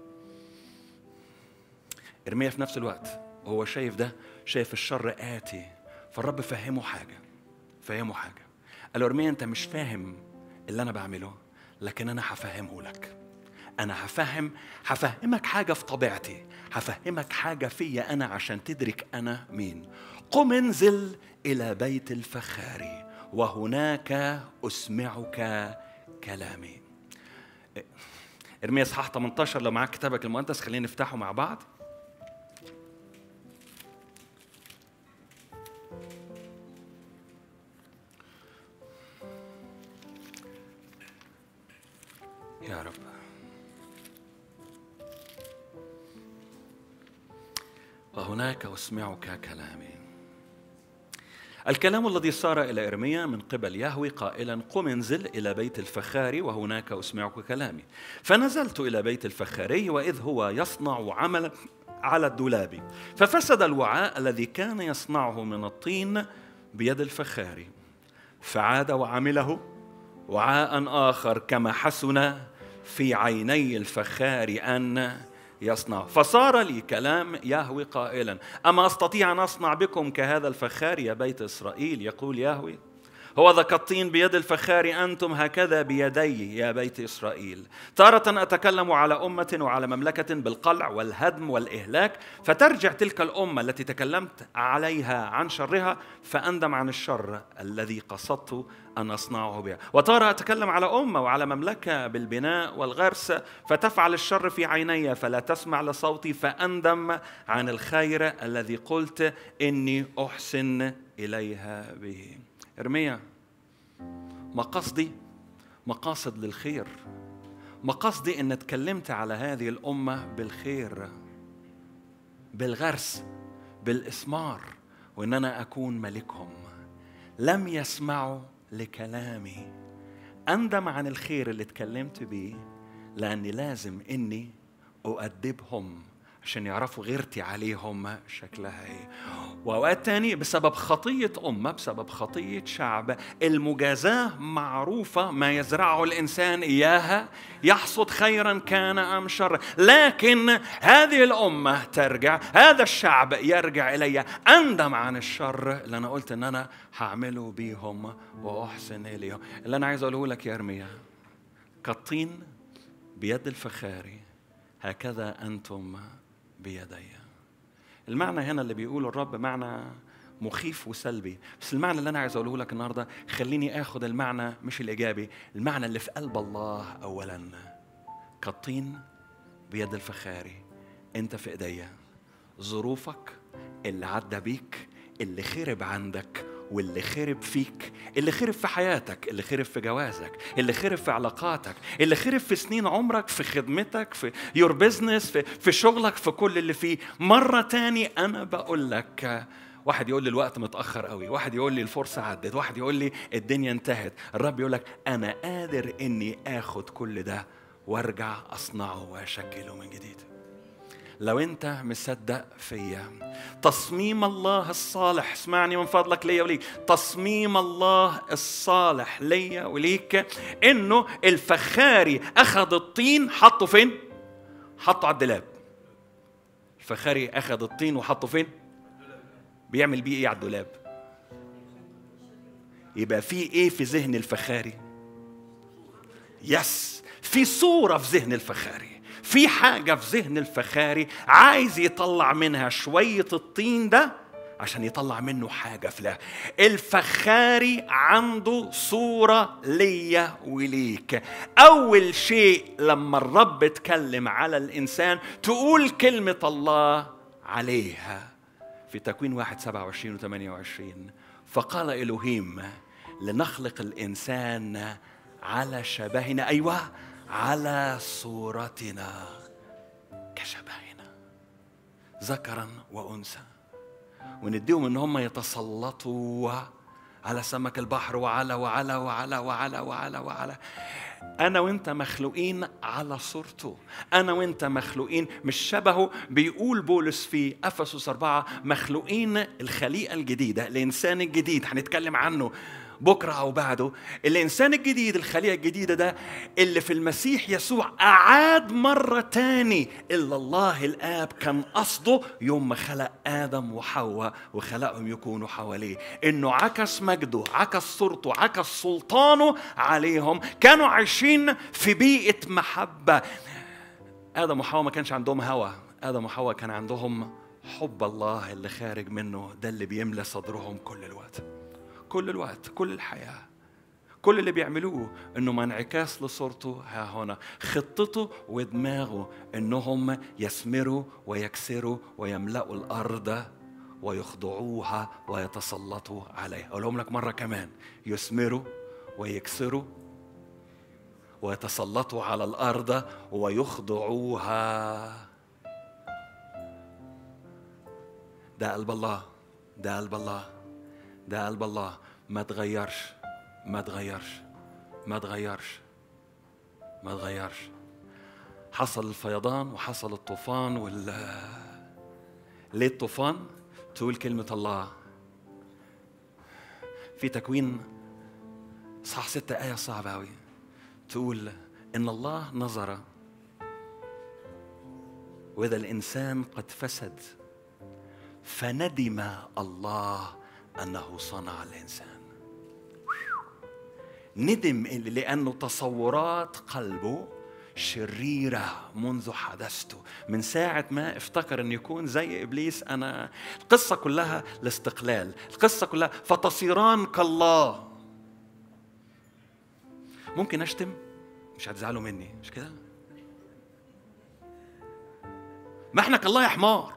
Speaker 1: ارميا في نفس الوقت وهو شايف ده شايف الشر آتي فالرب فهمه حاجة فهمه حاجة قال له ارميا انت مش فاهم اللي انا بعمله لكن انا هفهمه لك انا هفهم هفهمك حاجة في طبيعتي هفهمك حاجة فيا انا عشان تدرك انا مين قم انزل الى بيت الفخار وهناك اسمعك كلامي ارميا اصحاح 18 لو معاك كتابك المقدس خلينا نفتحه مع بعض يا رب وهناك أسمعك كلامي الكلام الذي صار إلى إرميا من قبل يهوي قائلا قم انزل إلى بيت الفخار وهناك أسمعك كلامي فنزلت إلى بيت الفخاري وإذ هو يصنع عملا على الدولاب ففسد الوعاء الذي كان يصنعه من الطين بيد الفخاري فعاد وعمله وعاء آخر كما حسن في عيني الفخار أن يصنع فصار لي كلام يهوي قائلا أما أستطيع أن أصنع بكم كهذا الفخار يا بيت إسرائيل يقول يهوي هو ذا كالطين بيد الفخار أنتم هكذا بيدي يا بيت إسرائيل تارة أتكلم على أمة وعلى مملكة بالقلع والهدم والإهلاك فترجع تلك الأمة التي تكلمت عليها عن شرها فأندم عن الشر الذي قصدت أن أصنعه بها وتارة أتكلم على أمة وعلى مملكة بالبناء والغرس فتفعل الشر في عيني فلا تسمع لصوتي فأندم عن الخير الذي قلت إني أحسن إليها به ارميا مقاصدي مقاصد للخير مقاصدي ان اتكلمت على هذه الامه بالخير بالغرس بالاسمار وان انا اكون ملكهم لم يسمعوا لكلامي اندم عن الخير اللي اتكلمت بيه لاني لازم اني اؤدبهم عشان يعرفوا غيرتي عليهم شكلها ايه واوقات تاني بسبب خطيه امه بسبب خطيه شعب المجازاه معروفه ما يزرعه الانسان اياها يحصد خيرا كان ام شر لكن هذه الامه ترجع هذا الشعب يرجع الي اندم عن الشر اللي انا قلت ان انا هعمله بيهم واحسن اليهم اللي انا عايز اقوله لك يا ارميا كالطين بيد الفخاري هكذا انتم بيدي المعنى هنا اللي بيقوله الرب معنى مخيف وسلبي بس المعنى اللي انا عايز اقوله لك النهارده خليني اخد المعنى مش الايجابي المعنى اللي في قلب الله اولا كالطين بيد الفخاري انت في ايديا ظروفك اللي عدى بيك اللي خرب عندك واللي خرب فيك اللي خرب في حياتك اللي خرب في جوازك اللي خرب في علاقاتك اللي خرب في سنين عمرك في خدمتك في يور بزنس في, في شغلك في كل اللي فيه مرة تاني أنا بقول لك واحد يقول لي الوقت متأخر قوي واحد يقول لي الفرصة عدت واحد يقول لي الدنيا انتهت الرب يقول لك أنا قادر إني آخد كل ده وارجع أصنعه وأشكله من جديد لو انت مصدق فيا تصميم الله الصالح اسمعني من فضلك ليا وليك تصميم الله الصالح ليا وليك انه الفخاري اخذ الطين حطه فين حطه على الدولاب الفخاري اخذ الطين وحطه فين بيعمل بيه ايه على الدولاب يبقى في ايه في ذهن الفخاري يس في صوره في ذهن الفخاري في حاجة في ذهن الفخاري عايز يطلع منها شوية الطين ده عشان يطلع منه حاجة في الله الفخاري عنده صورة ليا وليك أول شيء لما الرب اتكلم على الإنسان تقول كلمة الله عليها في تكوين واحد سبعة وعشرين وثمانية وعشرين فقال إلهيم لنخلق الإنسان على شبهنا أيوه على صورتنا كشبهنا ذكرا وانثى ونديهم ان هم يتسلطوا على سمك البحر وعلى وعلى وعلى وعلى وعلى وعلى أنا وأنت مخلوقين على صورته أنا وأنت مخلوقين مش شبهه بيقول بولس في أفسس أربعة مخلوقين الخليقة الجديدة الإنسان الجديد هنتكلم عنه بكرة أو بعده الإنسان الجديد الخليقة الجديدة ده اللي في المسيح يسوع أعاد مرة تاني إلا الله الآب كان قصده يوم ما خلق آدم وحواء وخلقهم يكونوا حواليه إنه عكس مجده عكس صورته عكس سلطانه عليهم كانوا عايشين في بيئة محبة آدم وحواء ما كانش عندهم هوى آدم وحواء كان عندهم حب الله اللي خارج منه ده اللي بيملى صدرهم كل الوقت كل الوقت كل الحياة كل اللي بيعملوه انه انعكاس لصورته ها هنا خطته ودماغه انهم يثمروا ويكسروا ويملأوا الارض ويخضعوها ويتسلطوا عليها اقولهم لك مره كمان يثمروا ويكسروا ويتسلطوا على الارض ويخضعوها ده قلب الله ده قلب الله ده قلب الله ما تغيرش ما تغيرش ما تغيرش ما تغيرش حصل الفيضان وحصل الطوفان وال ليه الطوفان تقول كلمة الله في تكوين صح ستة آية صعبة أوي تقول إن الله نظر وإذا الإنسان قد فسد فندم الله أنه صنع الإنسان ندم لأنه تصورات قلبه شريرة منذ حدثته من ساعة ما افتكر أن يكون زي إبليس أنا القصة كلها الاستقلال القصة كلها فتصيران كالله ممكن أشتم مش هتزعلوا مني مش كده ما احنا كالله يا حمار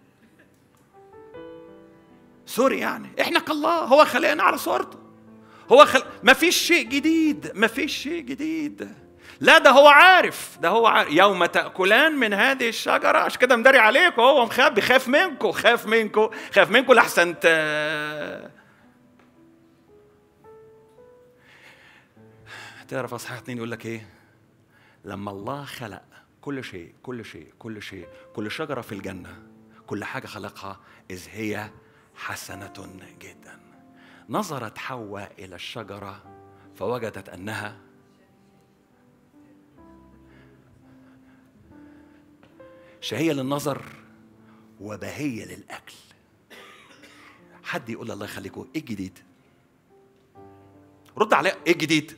Speaker 1: سوري يعني احنا كالله هو خلقنا على صورته هو خل... ما فيش شيء جديد ما فيش شيء جديد لا ده هو عارف ده هو عارف يوم تأكلان من هذه الشجرة عشان كده مداري عليكم هو مخبي خاف منكم خاف منكم خاف منكم لحسن ت... تعرف اصحاح اتنين يقول لك ايه لما الله خلق كل شيء كل شيء كل شيء كل شجرة في الجنة كل حاجة خلقها إذ هي حسنة جدا نظرت حواء إلى الشجرة فوجدت أنها شهية للنظر وبهية للأكل حد يقول الله يخليكم إيه الجديد؟ رد عليه إيه الجديد؟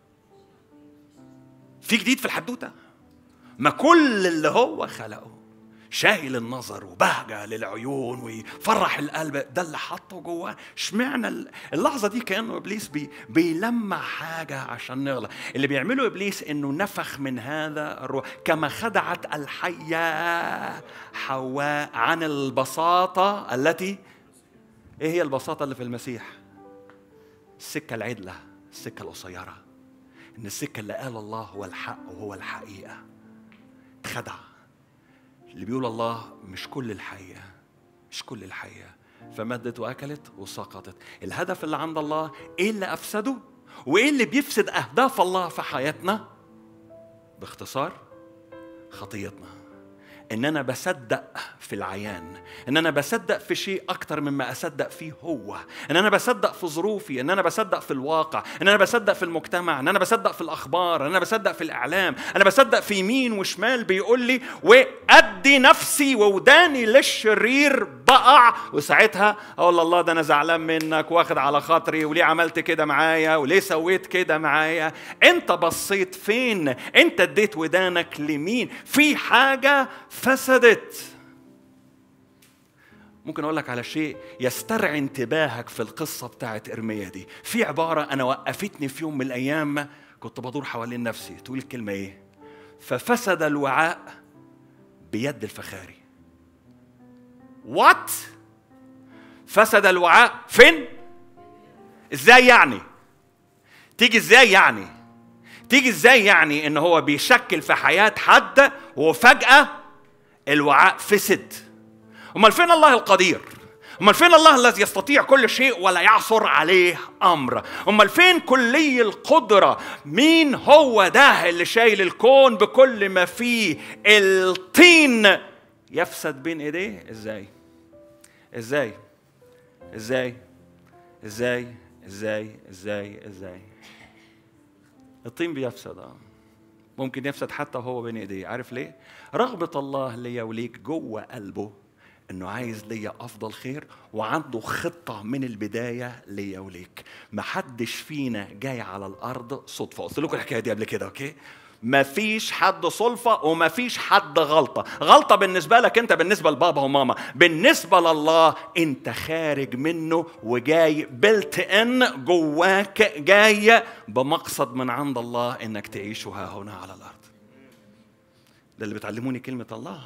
Speaker 1: في جديد في الحدوتة ما كل اللي هو خلقه شاهي للنظر وبهجة للعيون ويفرح القلب ده اللي حطه جواه اشمعنى اللحظة دي كأنه إبليس بي بيلمع حاجة عشان نغلى اللي بيعمله إبليس إنه نفخ من هذا الروح كما خدعت الحية حواء عن البساطة التي إيه هي البساطة اللي في المسيح السكة العدلة السكة القصيرة إن السكة اللي قال الله هو الحق وهو الحقيقة اتخدع اللي بيقول الله مش كل الحقيقة مش كل الحقيقة فمدت وأكلت وسقطت الهدف اللي عند الله إيه اللي أفسده وإيه اللي بيفسد أهداف الله في حياتنا باختصار خطيتنا ان انا بصدق في العيان ان انا بصدق في شيء اكتر مما اصدق فيه هو ان انا بصدق في ظروفي ان انا بصدق في الواقع ان انا بصدق في المجتمع ان انا بصدق في الاخبار ان انا بصدق في الاعلام انا بصدق في يمين وشمال بيقول لي وادي نفسي ووداني للشرير بقع وساعتها اقول الله ده انا زعلان منك واخد على خاطري وليه عملت كده معايا وليه سويت كده معايا انت بصيت فين انت اديت ودانك لمين في حاجه فسدت ممكن اقول لك على شيء يسترعي انتباهك في القصه بتاعت ارميا دي في عباره انا وقفتني في يوم من الايام كنت بدور حوالين نفسي تقول الكلمه ايه ففسد الوعاء بيد الفخاري وات فسد الوعاء فين ازاي يعني تيجي ازاي يعني تيجي ازاي يعني ان هو بيشكل في حياه حد وفجاه الوعاء فسد امال فين الله القدير امال فين الله الذي يستطيع كل شيء ولا يعثر عليه امر امال فين كلي القدره مين هو ده اللي شايل الكون بكل ما فيه الطين يفسد بين ايديه ازاي ازاي ازاي ازاي ازاي ازاي ازاي الطين بيفسد اه ممكن يفسد حتى وهو بين ايديه عارف ليه رغبه الله ليا وليك جوه قلبه انه عايز ليا افضل خير وعنده خطه من البدايه ليا وليك محدش فينا جاي على الارض صدفه قلت لكم الحكايه دي قبل كده اوكي ما فيش حد صلفة وما فيش حد غلطة غلطة بالنسبة لك انت بالنسبة لبابا وماما بالنسبة لله انت خارج منه وجاي بلت ان جواك جاي بمقصد من عند الله انك تعيش ها هنا على الارض ده اللي بتعلموني كلمة الله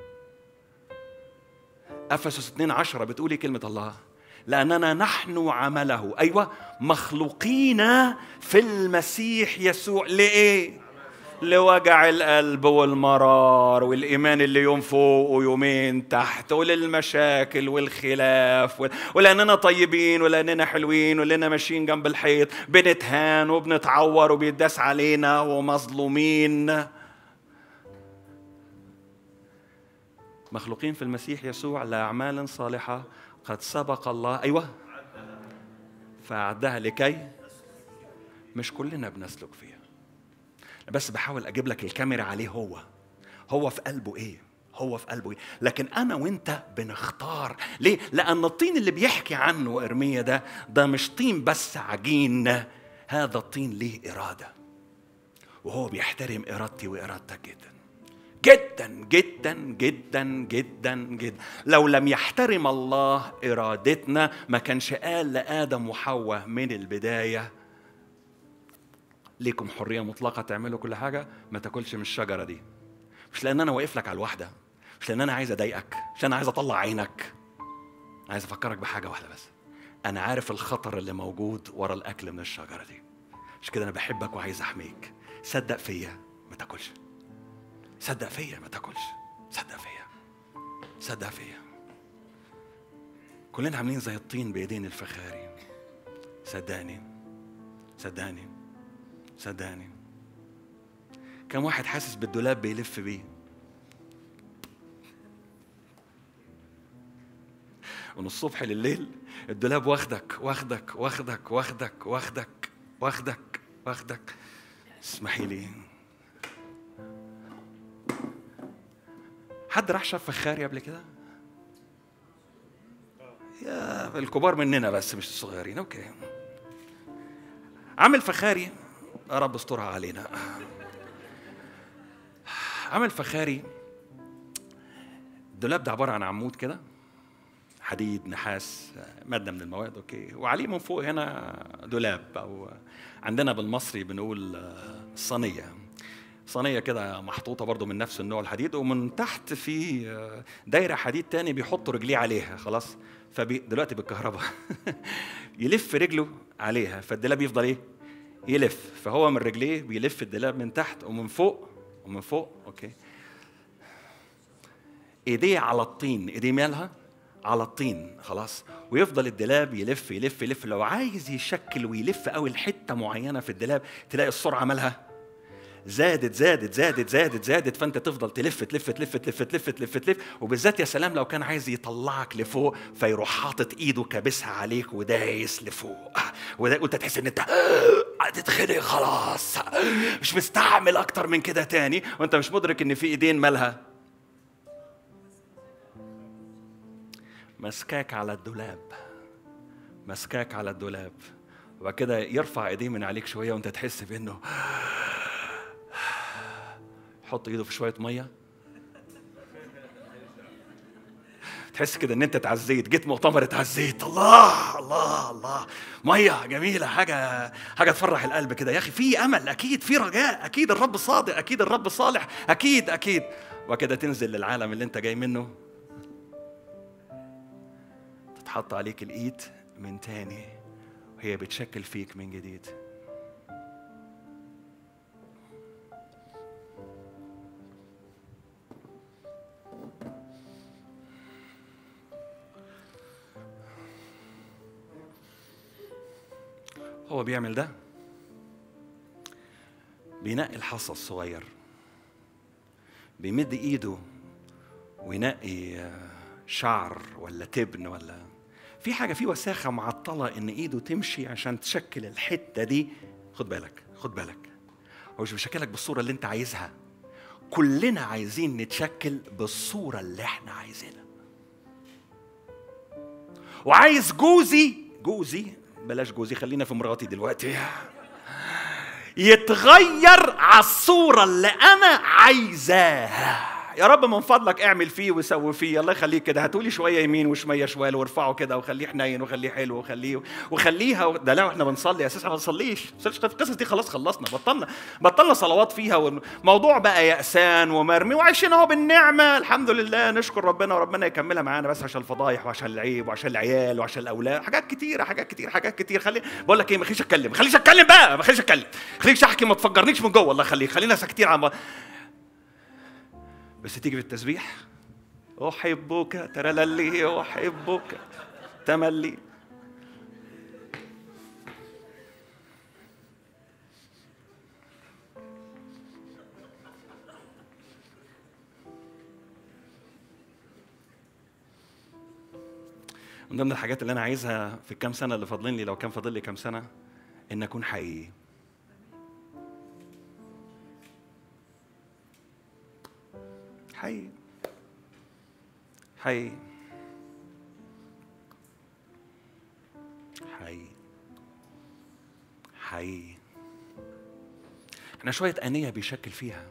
Speaker 1: افسس 2 10 بتقولي كلمة الله لأننا نحن عمله أيوة مخلوقين في المسيح يسوع لإيه؟ لوجع القلب والمرار والإيمان اللي يوم فوق ويومين تحت وللمشاكل والخلاف ولأننا طيبين ولأننا حلوين ولأننا ماشيين جنب الحيط بنتهان وبنتعور وبيداس علينا ومظلومين مخلوقين في المسيح يسوع لأعمال صالحة قد سبق الله أيوة فأعدها لكي مش كلنا بنسلك فيها بس بحاول اجيب لك الكاميرا عليه هو هو في قلبه ايه هو في قلبه ايه لكن انا وانت بنختار ليه لان الطين اللي بيحكي عنه ارميا ده ده مش طين بس عجين هذا الطين ليه اراده وهو بيحترم ارادتي وارادتك جدا جدا جدا جدا جدا جدا لو لم يحترم الله ارادتنا ما كانش قال لادم وحواء من البدايه ليكم حريه مطلقه تعملوا كل حاجه ما تاكلش من الشجره دي مش لان انا واقف لك على الواحده مش لان انا عايز اضايقك مش انا عايز اطلع عينك عايز افكرك بحاجه واحده بس انا عارف الخطر اللي موجود ورا الاكل من الشجره دي مش كده انا بحبك وعايز احميك صدق فيا ما تاكلش صدق فيا ما تاكلش صدق فيا صدق فيا كلنا عاملين زي الطين بايدين الفخاري صدقني صدقني صدقني كم واحد حاسس بالدولاب بيلف بيه من الصبح لليل الدولاب واخدك واخدك واخدك واخدك واخدك واخدك واخدك اسمحي لي حد راح شاف فخاري قبل كده؟ يا الكبار مننا بس مش الصغيرين اوكي عامل فخاري يا رب استرها علينا عمل فخاري الدولاب ده عباره عن عمود كده حديد نحاس ماده من المواد اوكي وعليه من فوق هنا دولاب او عندنا بالمصري بنقول صينيه صينية كده محطوطة برضو من نفس النوع الحديد ومن تحت في دايرة حديد تاني بيحط رجليه عليها خلاص فدلوقتي بالكهرباء يلف رجله عليها فالدولاب يفضل ايه؟ يلف فهو من رجليه بيلف الدولاب من تحت ومن فوق ومن فوق اوكي ايديه على الطين ايديه مالها على الطين خلاص ويفضل الدولاب يلف يلف يلف لو عايز يشكل ويلف قوي لحته معينه في الدولاب تلاقي السرعه مالها زادت زادت زادت زادت زادت فانت تفضل تلف تلف تلف تلف تلف تلف تلف وبالذات يا سلام لو كان عايز يطلعك لفوق فيروح حاطط ايده كابسها عليك ودايس لفوق وانت تحس ان انت هتتخنق خلاص مش مستعمل اكتر من كده تاني وانت مش مدرك ان في ايدين مالها مسكاك على الدولاب مسكاك على الدولاب وبعد كده يرفع ايديه من عليك شويه وانت تحس بانه حط ايده في شويه ميه تحس كده ان انت اتعزيت جيت مؤتمر اتعزيت الله الله الله ميه جميله حاجه حاجه تفرح القلب كده يا اخي في امل اكيد في رجاء اكيد الرب صادق اكيد الرب صالح اكيد اكيد وكده تنزل للعالم اللي انت جاي منه تتحط عليك الايد من تاني وهي بتشكل فيك من جديد هو بيعمل ده بينقي الحصى الصغير بيمد ايده وينقي شعر ولا تبن ولا في حاجه في وساخه معطله ان ايده تمشي عشان تشكل الحته دي خد بالك خد بالك هو مش بيشكلك بالصوره اللي انت عايزها كلنا عايزين نتشكل بالصوره اللي احنا عايزينها وعايز جوزي جوزي بلاش جوزي خلينا في مراتي دلوقتي يتغير على الصورة اللي أنا عايزاها يا رب من فضلك اعمل فيه وسوي فيه الله يخليك كده هاتولي شويه يمين وشويه شمال وارفعه كده وخليه حنين وخليه حلو وخليه وخليها ده لو احنا بنصلي اساسا ما بنصليش القصص دي خلاص خلصنا بطلنا بطلنا صلوات فيها والموضوع بقى يأسان ومرمي وعايشين اهو بالنعمه الحمد لله نشكر ربنا وربنا يكملها معانا بس عشان الفضايح وعشان العيب وعشان العيال وعشان الاولاد حاجات كتيره حاجات كتير حاجات كتير خلي بقول لك ايه ما خليش اتكلم ما خليش اتكلم بقى ما خليش اتكلم خليكش احكي ما تفجرنيش من جوه الله يخليك خلينا ساكتين عم بس تيجي في التسبيح أحبك ترللي أحبك تملي من ضمن الحاجات اللي انا عايزها في الكام سنه اللي فاضلين لي لو كان فاضل لي كام سنه ان اكون حقيقي حي حي حي حي احنا شوية أنية بيشكل فيها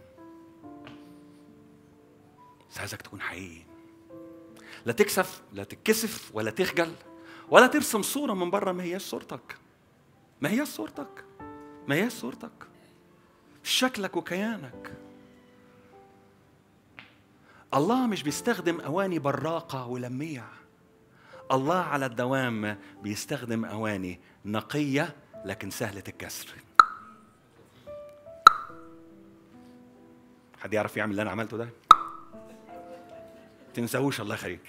Speaker 1: بس عايزك تكون حقيقي لا تكسف لا تتكسف ولا تخجل ولا ترسم صورة من بره ما هياش صورتك ما هياش صورتك ما هياش صورتك شكلك وكيانك الله مش بيستخدم أواني براقة ولميع الله على الدوام بيستخدم أواني نقية لكن سهلة الكسر حد يعرف يعمل اللي أنا عملته ده؟ تنساهوش الله يخليك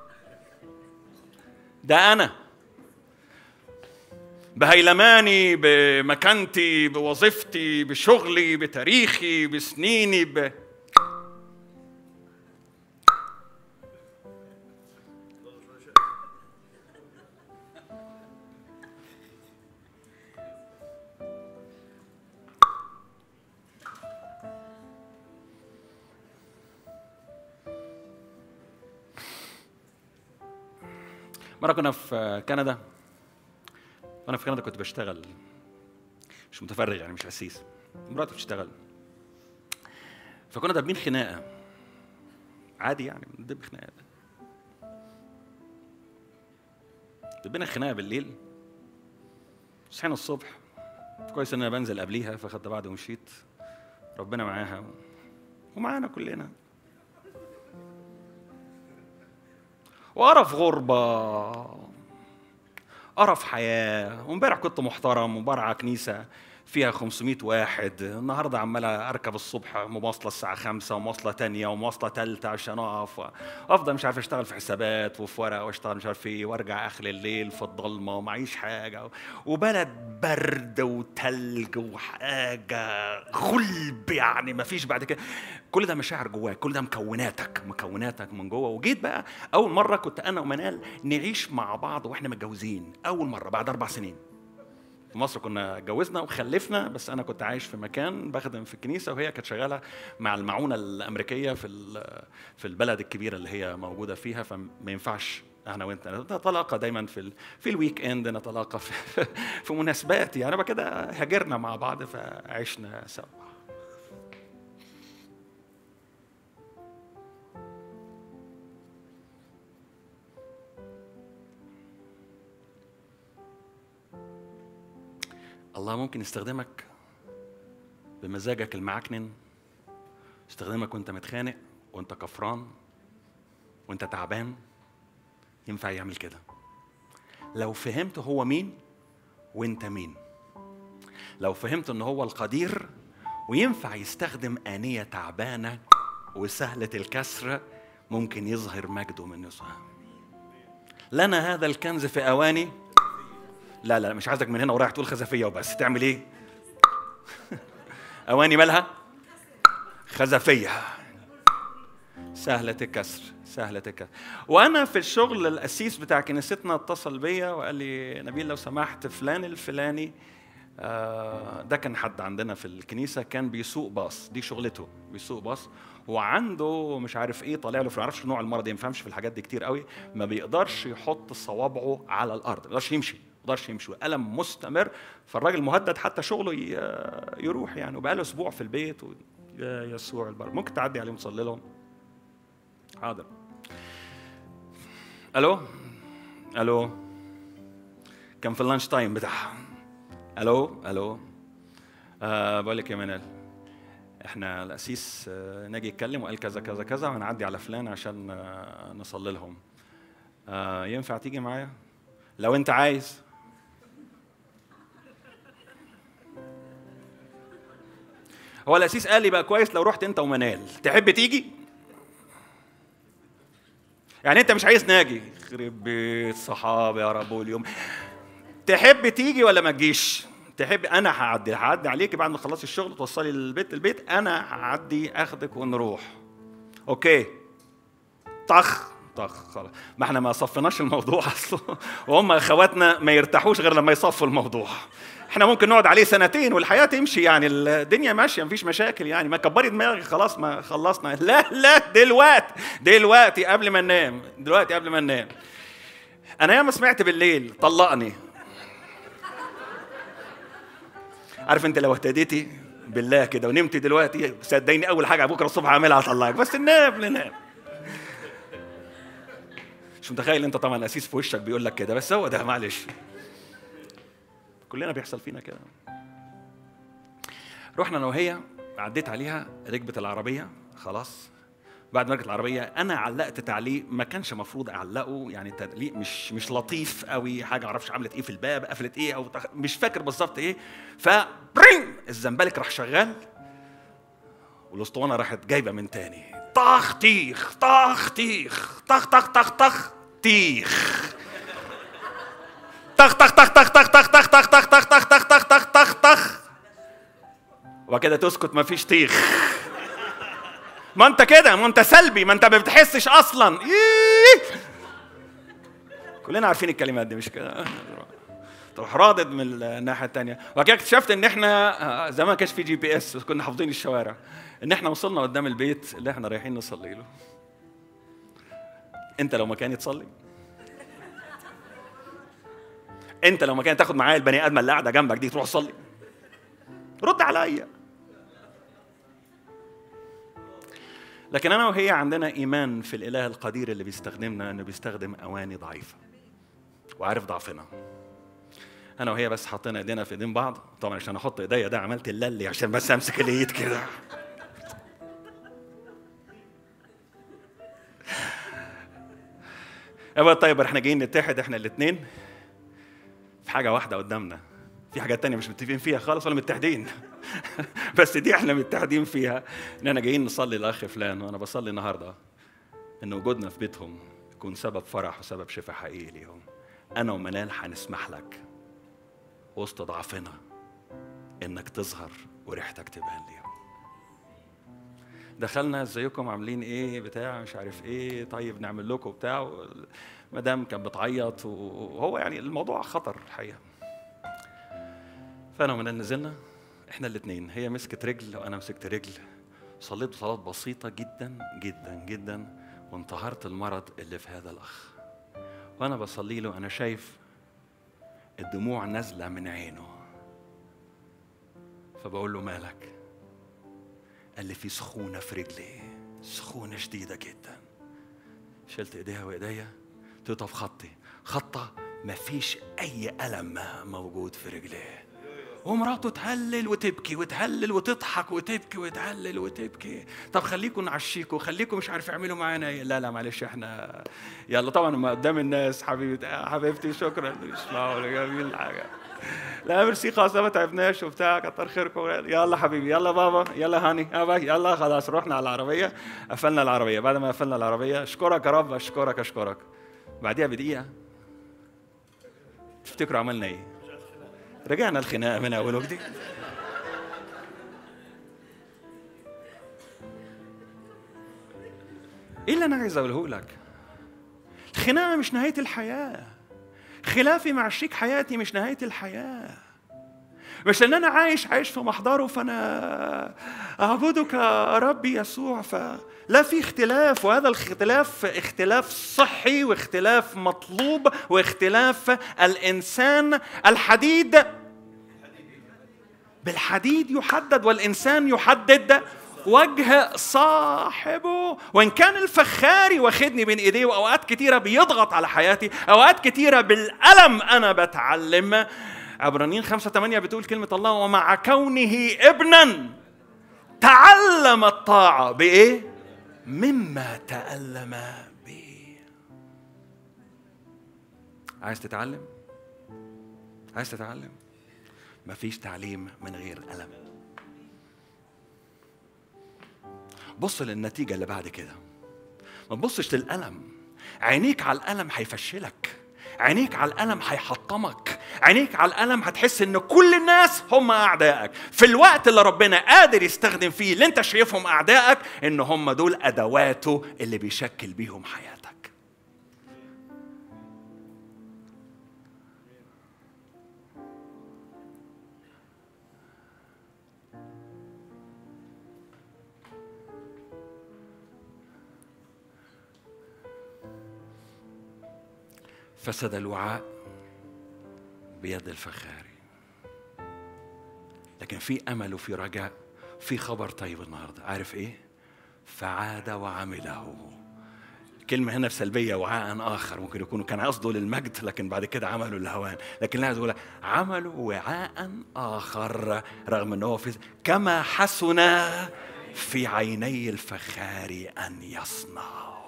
Speaker 1: ده أنا بهيلماني بمكانتي بوظيفتي بشغلي بتاريخي بسنيني ب... مرة كنا في كندا وأنا في كندا كنت بشتغل مش متفرغ يعني مش أسيس مراتي بتشتغل فكنا دابين خناقة عادي يعني بندب خناقة دبينا خناقة بالليل صحينا الصبح كويس ان انا بنزل قبليها فاخدت بعد ومشيت ربنا معاها ومعانا كلنا وقرف غربة قرف حياة وامبارح كنت محترم وبرعى كنيسة فيها 500 واحد النهاردة عمال أركب الصبح مواصلة الساعة خمسة ومواصلة تانية ومواصلة تالتة عشان أقف وأفضل مش عارف أشتغل في حسابات وفي ورق وأشتغل مش عارف إيه وأرجع آخر الليل في الضلمة ومعيش حاجة وبلد برد وتلج وحاجة غلب يعني مفيش بعد كده كل ده مشاعر جواك كل ده مكوناتك مكوناتك من جوه وجيت بقى أول مرة كنت أنا ومنال نعيش مع بعض وإحنا متجوزين أول مرة بعد أربع سنين في مصر كنا اتجوزنا وخلفنا بس انا كنت عايش في مكان بخدم في الكنيسه وهي كانت شغاله مع المعونه الامريكيه في في البلد الكبيره اللي هي موجوده فيها فما ينفعش انا وانت نتلاقى دايما في ال... في الويك اند نتلاقى في, في مناسبات يعني بقى كده هاجرنا مع بعض فعشنا سوا الله ممكن يستخدمك بمزاجك المعكنن يستخدمك وانت متخانق وانت كفران وانت تعبان ينفع يعمل كده لو فهمت هو مين وانت مين لو فهمت ان هو القدير وينفع يستخدم آنية تعبانة وسهلة الكسر ممكن يظهر مجده من يسوع لنا هذا الكنز في أواني لا لا مش عايزك من هنا ورايح تقول خزفيه وبس تعمل ايه اواني مالها خزفيه سهله الكسر سهله الكسر وانا في الشغل القسيس بتاع كنيستنا اتصل بيا وقال لي نبيل لو سمحت فلان الفلاني آه، ده كان حد عندنا في الكنيسه كان بيسوق باص دي شغلته بيسوق باص وعنده مش عارف ايه طالع له في معرفش نوع المرض ما يفهمش في الحاجات دي كتير قوي ما بيقدرش يحط صوابعه على الارض ما يقدرش يمشي ما يقدرش يمشي الم مستمر فالراجل مهدد حتى شغله ي- يروح يعني وبقى له اسبوع في البيت و... يا يسوع البر ممكن تعدي عليهم تصلي لهم حاضر الو الو كان في اللانش تايم بتاعها الو الو أه بقول لك يا منال احنا القسيس آه، ناجي يتكلم وقال كذا كذا كذا وهنعدي على فلان عشان آه، نصلي لهم آه، ينفع تيجي معايا لو انت عايز هو القسيس قال لي بقى كويس لو رحت انت ومنال تحب تيجي يعني انت مش عايز ناجي يخرب بيت صحابي يا رب اليوم تحب تيجي ولا ما تجيش تحب انا هعدي هعدي عليك بعد ما تخلصي الشغل توصلي البيت البيت انا هعدي اخدك ونروح اوكي طخ طخ خلاص ما احنا ما صفناش الموضوع اصلا وهم اخواتنا ما يرتاحوش غير لما يصفوا الموضوع احنا ممكن نقعد عليه سنتين والحياه تمشي يعني الدنيا ماشيه مفيش مشاكل يعني ما كبري دماغك خلاص ما خلصنا لا لا دلوقتي دلوقتي قبل ما ننام دلوقتي قبل ما ننام انا ياما سمعت بالليل طلقني عارف انت لو اهتديتي بالله كده ونمت دلوقتي صدقيني اول حاجه بكره الصبح هعملها هطلعك بس ننام ننام مش متخيل انت طبعا اسيس في وشك بيقول لك كده بس هو ده معلش كلنا بيحصل فينا كده رحنا انا وهي عديت عليها ركبت العربيه خلاص بعد ما ركبت العربيه انا علقت تعليق ما كانش المفروض اعلقه يعني تعليق مش مش لطيف قوي حاجه معرفش عملت ايه في الباب قفلت ايه او تخ... مش فاكر بالظبط ايه فبرين الزنبلك راح شغال والاسطوانه راحت جايبه من تاني طخ تيخ طخ تيخ طخ طخ طخ طخ تيخ طخ طخ طخ طخ طخ طخ طخ طخ طخ طخ طخ طخ طخ طخ طخ طخ وكده تسكت مفيش تيخ ما انت كده ما انت سلبي ما انت ما بتحسش اصلا إيه. كلنا عارفين الكلمات دي مش كده تروح رادد من الناحيه الثانيه وكده اكتشفت ان احنا زمان ما كانش في جي بي اس بس كنا حافظين الشوارع ان احنا وصلنا قدام البيت اللي احنا رايحين نصلي له انت لو مكاني تصلي انت لو مكاني تاخد معايا البني ادمه اللي قاعده جنبك دي تروح تصلي رد عليا لكن انا وهي عندنا ايمان في الاله القدير اللي بيستخدمنا انه بيستخدم اواني ضعيفه وعارف ضعفنا انا وهي بس حطينا ايدينا في ايدين بعض طبعا عشان احط ايديا ده عملت الللي عشان بس امسك الايد كده يا طيب احنا جايين نتحد احنا الاثنين في حاجه واحده قدامنا في حاجات تانية مش متفقين فيها خالص ولا متحدين بس دي احنا متحدين فيها اننا جايين نصلي لاخ فلان وانا بصلي النهارده ان وجودنا في بيتهم يكون سبب فرح وسبب شفاء حقيقي ليهم انا ومنال هنسمح لك وسط ضعفنا انك تظهر وريحتك تبان ليهم دخلنا ازيكم عاملين ايه بتاع مش عارف ايه طيب نعمل لكم بتاع مدام كانت بتعيط وهو يعني الموضوع خطر الحقيقه فانا ومنال نزلنا احنا الاثنين هي مسكت رجل وانا مسكت رجل صليت صلاه بسيطه جدا جدا جدا وانتهرت المرض اللي في هذا الاخ وانا بصلي له انا شايف الدموع نازله من عينه فبقول له مالك قال لي في سخونه في رجلي سخونه شديده جدا شلت ايديها وايديا قلت له في خطي خطه ما فيش اي الم موجود في رجليه ومراته تهلل وتبكي وتهلل وتضحك وتبكي وتهلل وتبكي طب خليكم نعشيكوا خليكم مش عارف يعملوا معانا ايه لا لا معلش احنا يلا طبعا ما قدام الناس حبيبتي حبيبتي شكرا مش معقول جميل حاجه لا ميرسي خلاص ما تعبناش وبتاع كتر خيركم يلا حبيبي يلا بابا يلا هاني يلا, يلا خلاص رحنا على العربيه قفلنا العربيه بعد ما قفلنا العربيه اشكرك يا رب اشكرك اشكرك بعديها بدقيقه تفتكروا عملنا ايه رجعنا الخناقه من اول وجديد ايه اللي انا عايز اقوله لك الخناقه مش نهايه الحياه خلافي مع شريك حياتي مش نهايه الحياه مش ان انا عايش عايش في محضره فانا اعبدك يا ربي يسوع فلا في اختلاف وهذا الاختلاف اختلاف صحي واختلاف مطلوب واختلاف الانسان الحديد بالحديد يحدد والانسان يحدد وجه صاحبه وان كان الفخاري واخدني بين ايديه واوقات كتيره بيضغط على حياتي اوقات كتيره بالالم انا بتعلم عبرانيين خمسة ثمانية بتقول كلمة الله ومع كونه ابنا تعلم الطاعة بإيه؟ مما تألم به عايز تتعلم؟ عايز تتعلم؟ مفيش تعليم من غير ألم بص للنتيجة اللي بعد كده ما تبصش للألم عينيك على الألم هيفشلك عينيك على الألم هيحطمك عينيك على الألم هتحس إن كل الناس هم أعدائك في الوقت اللي ربنا قادر يستخدم فيه اللي أنت شايفهم أعدائك إن هم دول أدواته اللي بيشكل بيهم حياتك فسد الوعاء بيد الفخاري لكن في امل وفي رجاء في خبر طيب النهارده عارف ايه فعاد وعمله كلمة هنا سلبية وعاء آخر ممكن يكونوا كان قصده للمجد لكن بعد كده عملوا الهوان لكن عايز أقول عملوا وعاء آخر رغم أنه في كما حسن في عيني الفخار أن يصنع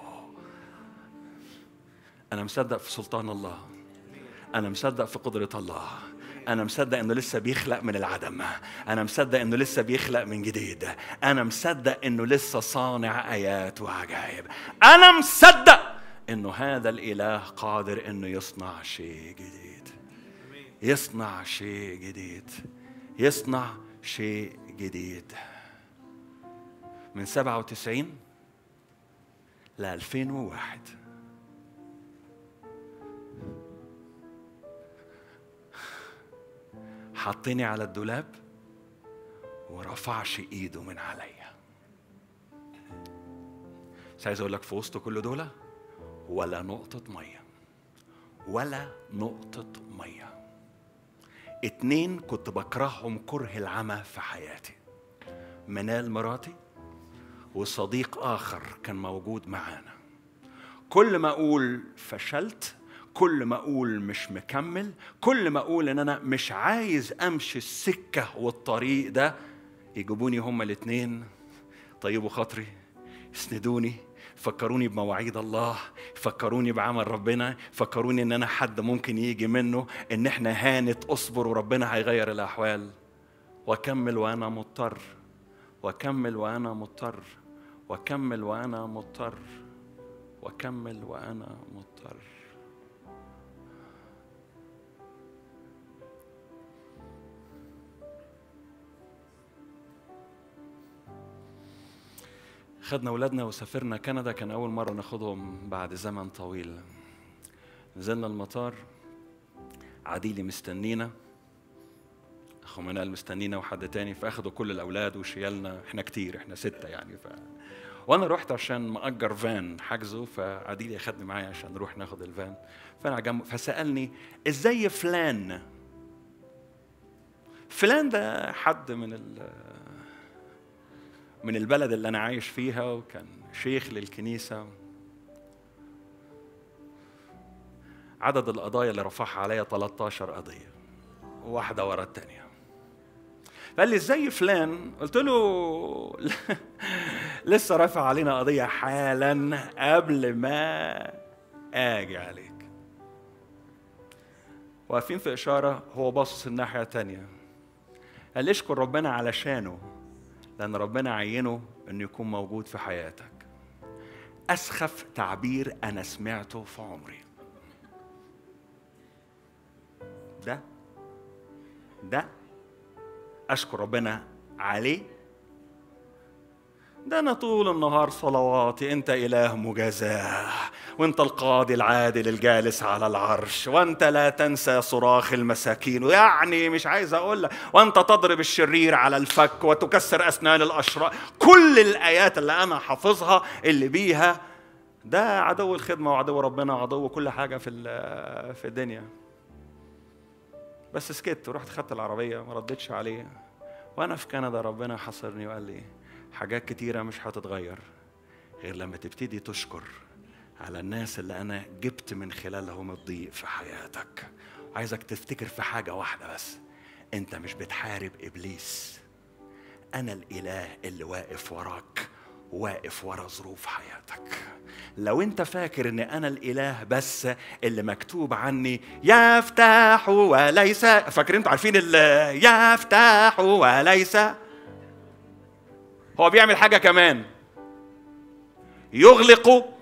Speaker 1: أنا مصدق في سلطان الله أنا مصدق في قدرة الله أنا مصدق إنه لسه بيخلق من العدم أنا مصدق إنه لسه بيخلق من جديد أنا مصدق إنه لسه صانع آيات وعجائب أنا مصدق إنه هذا الإله قادر إنه يصنع شيء جديد يصنع شيء جديد يصنع شيء جديد من 97 ل 2001 حطني على الدولاب ورفعش ايده من عليا بس عايز اقول لك في وسط كل دول ولا نقطة مية ولا نقطة مية اتنين كنت بكرههم كره العمى في حياتي منال مراتي وصديق آخر كان موجود معانا كل ما أقول فشلت كل ما اقول مش مكمل كل ما اقول ان انا مش عايز امشي السكه والطريق ده يجيبوني هما الاثنين طيبوا خاطري يسندوني فكروني بمواعيد الله فكروني بعمل ربنا فكروني ان انا حد ممكن يجي منه ان احنا هانت اصبر وربنا هيغير الاحوال واكمل وانا مضطر واكمل وانا مضطر واكمل وانا مضطر واكمل وانا مضطر خدنا اولادنا وسافرنا كندا كان اول مره ناخدهم بعد زمن طويل نزلنا المطار عديلي مستنينا اخو منال مستنينا وحد تاني فاخدوا كل الاولاد وشيلنا احنا كتير احنا سته يعني ف وانا رحت عشان مأجر فان حجزه فعديلي اخدني معايا عشان نروح ناخد الفان فانا جنبه فسالني ازاي فلان فلان ده حد من ال من البلد اللي أنا عايش فيها وكان شيخ للكنيسة عدد القضايا اللي رفعها عليا 13 قضية واحدة ورا الثانية قال لي ازاي فلان قلت له لسه رافع علينا قضية حالا قبل ما اجي عليك واقفين في إشارة هو باصص الناحية التانية قال اشكر ربنا علشانه لأن ربنا عينه إنه يكون موجود في حياتك أسخف تعبير أنا سمعته في عمري ده ده اشكر ربنا عليه ده انا طول النهار صلواتي انت اله مجازاه وانت القاضي العادل الجالس على العرش وانت لا تنسى صراخ المساكين ويعني مش عايز اقول لك وانت تضرب الشرير على الفك وتكسر اسنان الاشرار كل الايات اللي انا حافظها اللي بيها ده عدو الخدمه وعدو ربنا وعدو كل حاجه في في الدنيا بس سكت ورحت خدت العربيه ما ردتش عليه وانا في كندا ربنا حصرني وقال لي حاجات كتيره مش هتتغير غير لما تبتدي تشكر على الناس اللي انا جبت من خلالهم الضيق في حياتك عايزك تفتكر في حاجه واحده بس انت مش بتحارب ابليس انا الاله اللي واقف وراك واقف ورا ظروف حياتك لو انت فاكر ان انا الاله بس اللي مكتوب عني يفتح وليس فاكرين انتوا عارفين يفتح وليس هو بيعمل حاجه كمان يغلق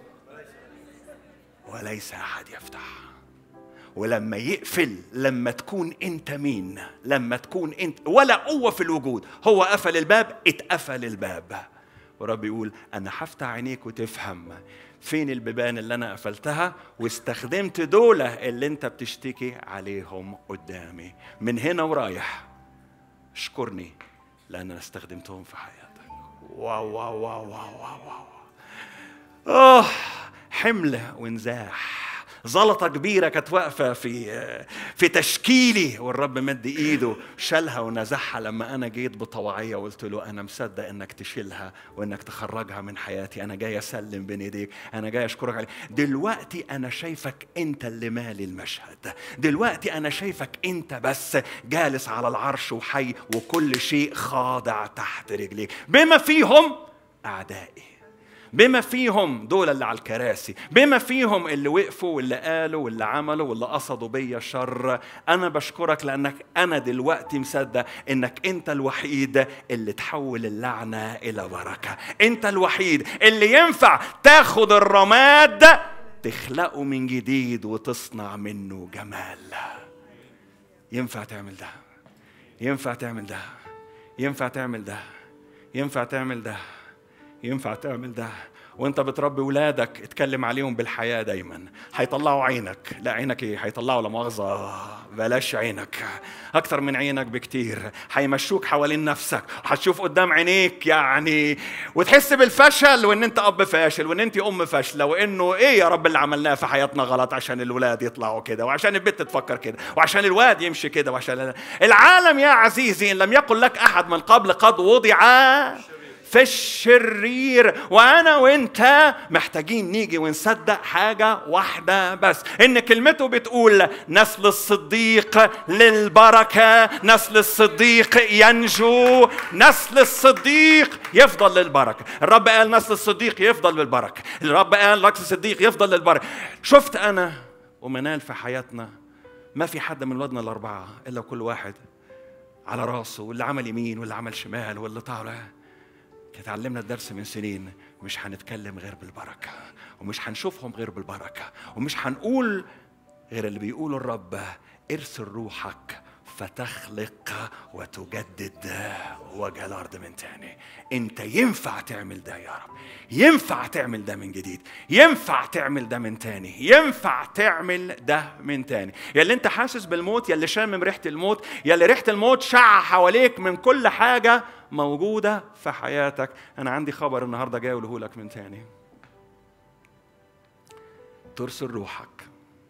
Speaker 1: وليس احد يفتح ولما يقفل لما تكون انت مين لما تكون انت ولا قوه في الوجود هو قفل الباب اتقفل الباب ورب يقول انا هفتح عينيك وتفهم فين البيبان اللي انا قفلتها واستخدمت دولة اللي انت بتشتكي عليهم قدامي من هنا ورايح اشكرني لان انا استخدمتهم في حياتك واو واو واو واو واو, واو. اه حمل ونزاح زلطه كبيره كانت واقفه في في تشكيلي والرب مد ايده شالها ونزعها لما انا جيت بطوعيه وقلت له انا مصدق انك تشيلها وانك تخرجها من حياتي انا جاي اسلم بين ايديك انا جاي اشكرك عليه دلوقتي انا شايفك انت اللي مالي المشهد دلوقتي انا شايفك انت بس جالس على العرش وحي وكل شيء خاضع تحت رجليك بما فيهم اعدائي بما فيهم دول اللي على الكراسي بما فيهم اللي وقفوا واللي قالوا واللي عملوا واللي قصدوا بيا شر انا بشكرك لانك انا دلوقتي مصدق انك انت الوحيد اللي تحول اللعنه الى بركه انت الوحيد اللي ينفع تاخد الرماد تخلقه من جديد وتصنع منه جمال ينفع تعمل ده ينفع تعمل ده ينفع تعمل ده ينفع تعمل ده ينفع تعمل ده وانت بتربي ولادك اتكلم عليهم بالحياه دايما هيطلعوا عينك لا عينك ايه هيطلعوا لا مؤاخذه بلاش عينك اكتر من عينك بكتير هيمشوك حوالين نفسك هتشوف قدام عينيك يعني وتحس بالفشل وان انت اب فاشل وان انت ام فاشله وانه ايه يا رب اللي عملناه في حياتنا غلط عشان الولاد يطلعوا كده وعشان البنت تفكر كده وعشان الواد يمشي كده وعشان العالم يا عزيزي ان لم يقل لك احد من قبل قد وضع في الشرير وانا وانت محتاجين نيجي ونصدق حاجه واحده بس ان كلمته بتقول نسل الصديق للبركه نسل الصديق ينجو نسل الصديق يفضل للبركه الرب قال نسل الصديق يفضل للبركه الرب قال نسل الصديق يفضل للبركه شفت انا ومنال في حياتنا ما في حد من ولادنا الاربعه الا كل واحد على راسه واللي عمل يمين واللي عمل شمال واللي طالع اتعلمنا الدرس من سنين مش هنتكلم غير بالبركة ومش هنشوفهم غير بالبركة ومش هنقول غير اللي بيقوله الرب ارسل روحك فتخلق وتجدد وجه الارض من تاني انت ينفع تعمل ده يا رب ينفع تعمل ده من جديد ينفع تعمل ده من تاني ينفع تعمل ده من تاني يا اللي انت حاسس بالموت يا اللي شامم ريحه الموت يا اللي ريحه الموت شع حواليك من كل حاجه موجوده في حياتك انا عندي خبر النهارده جاي اقوله لك من تاني ترسل روحك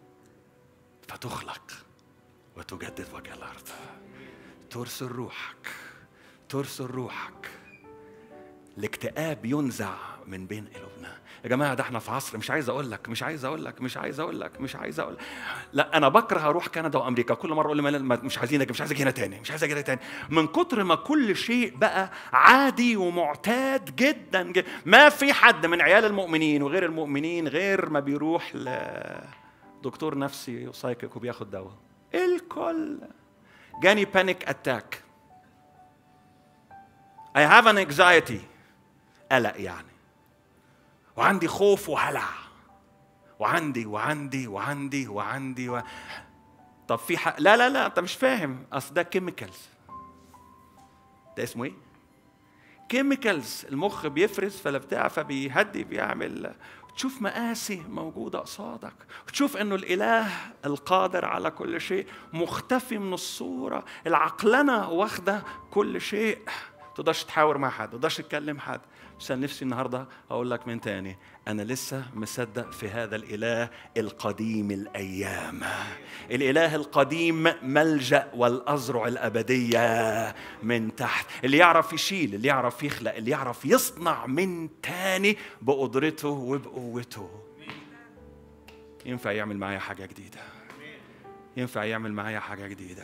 Speaker 1: فتخلق وتجدد وجه الارض ترسل روحك ترسل روحك الاكتئاب ينزع من بين قلوبنا يا جماعه ده احنا في عصر مش عايز اقول لك مش عايز اقول لك مش عايز اقول لك مش عايز اقول لا انا بكره اروح كندا وامريكا كل مره اقول لي مش عايزينك مش عايزك هنا تاني مش عايزك هنا تاني من كتر ما كل شيء بقى عادي ومعتاد جدا, جدا ما في حد من عيال المؤمنين وغير المؤمنين غير ما بيروح لدكتور نفسي وسايكيك وبياخد دواء الكل جاني بانيك اتاك I have an anxiety قلق يعني وعندي خوف وهلع وعندي وعندي وعندي وعندي و... طب في حق لا لا لا انت مش فاهم اصل ده كيميكالز ده اسمه ايه كيميكالز المخ بيفرز فلا بتاع فبيهدي بيعمل تشوف مآسي موجودة قصادك وتشوف أنه الإله القادر على كل شيء مختفي من الصورة العقلنة واخدة كل شيء تقدرش تحاور مع حد تقدرش تكلم حد بس أنا نفسي النهاردة أقول لك من تاني أنا لسه مصدق في هذا الإله القديم الأيام الإله القديم ملجأ والأزرع الأبدية من تحت اللي يعرف يشيل اللي يعرف يخلق اللي يعرف يصنع من تاني بقدرته وبقوته ينفع يعمل معايا حاجة جديدة ينفع يعمل معايا حاجة جديدة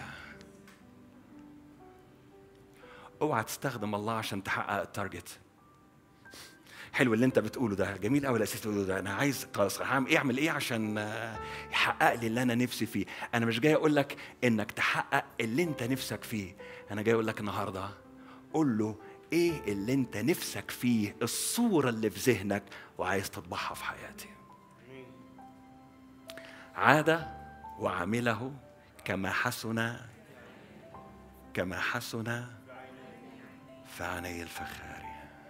Speaker 1: اوعى تستخدم الله عشان تحقق التارجت حلو اللي انت بتقوله ده جميل قوي الاساس بتقوله ده انا عايز خلاص هعمل ايه اعمل ايه عشان يحقق لي اللي انا نفسي فيه انا مش جاي اقول لك انك تحقق اللي انت نفسك فيه انا جاي اقول لك النهارده قول له ايه اللي انت نفسك فيه الصوره اللي في ذهنك وعايز تطبعها في حياتي عاد وعمله كما حسن كما حسن في عيني الفخاري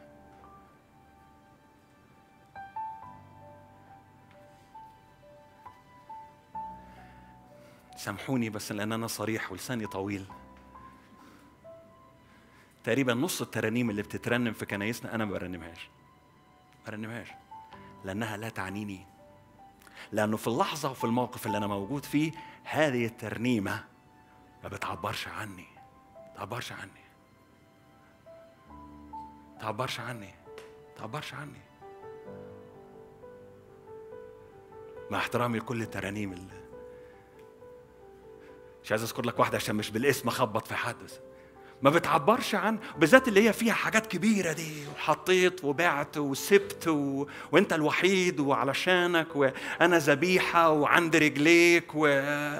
Speaker 1: سامحوني بس لان انا صريح ولساني طويل تقريبا نص الترانيم اللي بتترنم في كنايسنا انا ما برنمهاش ما برنمهاش لانها لا تعنيني لانه في اللحظه وفي الموقف اللي انا موجود فيه هذه الترنيمه ما بتعبرش عني ما بتعبرش عني ما تعبرش عني ما تعبرش عني مع احترامي لكل الترانيم اللي مش عايز اذكر لك واحده عشان مش بالاسم اخبط في حد ما بتعبرش عن بالذات اللي هي فيها حاجات كبيره دي وحطيت وبعت وسبت و... وانت الوحيد وعلشانك وانا ذبيحه وعند رجليك و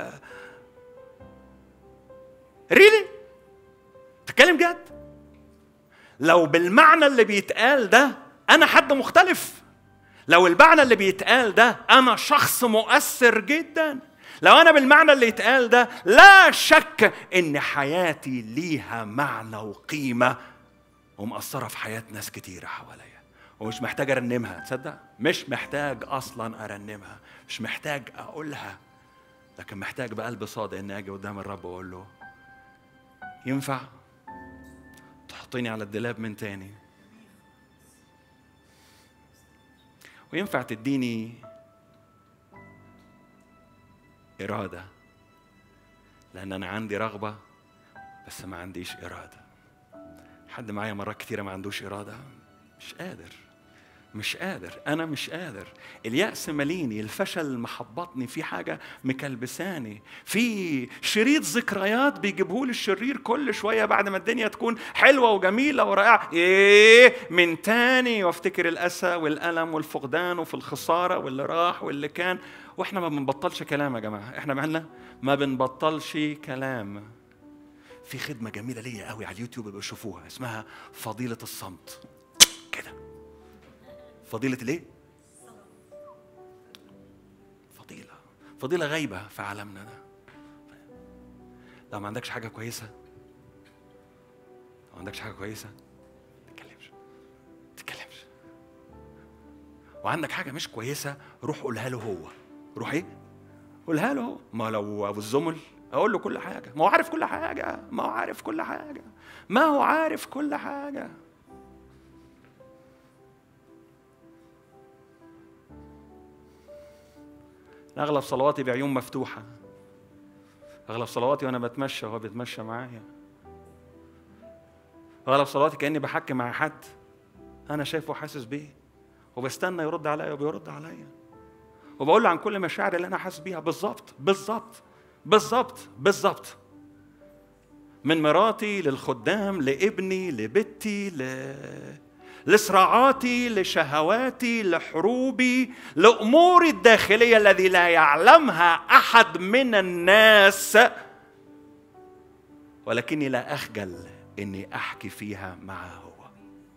Speaker 1: ريلي تتكلم جد لو بالمعنى اللي بيتقال ده انا حد مختلف لو المعنى اللي بيتقال ده انا شخص مؤثر جدا لو انا بالمعنى اللي يتقال ده لا شك ان حياتي ليها معنى وقيمه ومأثرة في حياة ناس كتيرة حواليا ومش محتاج أرنمها تصدق؟ مش محتاج أصلا أرنمها مش محتاج أقولها لكن محتاج بقلب صادق إني أجي قدام الرب وأقول له ينفع تحطيني على الدولاب من تاني وينفع تديني إرادة لأن أنا عندي رغبة بس ما عنديش إرادة حد معايا مرات كتيرة ما عندوش إرادة مش قادر مش قادر أنا مش قادر اليأس مليني الفشل محبطني في حاجة مكلبساني في شريط ذكريات بيجيبهولي الشرير كل شوية بعد ما الدنيا تكون حلوة وجميلة ورائعة إيه من تاني وافتكر الأسى والألم والفقدان وفي الخسارة واللي راح واللي كان واحنا ما بنبطلش كلام يا جماعة احنا مالنا ما بنبطلش كلام في خدمة جميلة ليا قوي على اليوتيوب بيشوفوها اسمها فضيلة الصمت كده فضيلة الايه؟ فضيلة فضيلة غايبة في عالمنا ده لو ما عندكش حاجة كويسة لو ما عندكش حاجة كويسة ما تتكلمش ما تتكلمش وعندك حاجة مش كويسة روح قولها له هو روح ايه؟ قولها له هو ما لو ابو الزمل اقول له كل حاجه ما هو عارف كل حاجه ما هو عارف كل حاجه ما هو عارف كل حاجه اغلب صلواتي بعيون مفتوحه اغلب صلواتي وانا بتمشى وهو بيتمشى معايا اغلب صلواتي كاني بحكي مع حد انا شايفه وحاسس بيه وبستنى يرد عليا وبيرد عليا وبقول له عن كل مشاعر اللي انا حاسس بيها بالظبط بالظبط بالظبط بالظبط من مراتي للخدام لابني لبنتي ل... لصراعاتي لشهواتي لحروبي لاموري الداخليه الذي لا يعلمها احد من الناس ولكني لا اخجل اني احكي فيها معه هو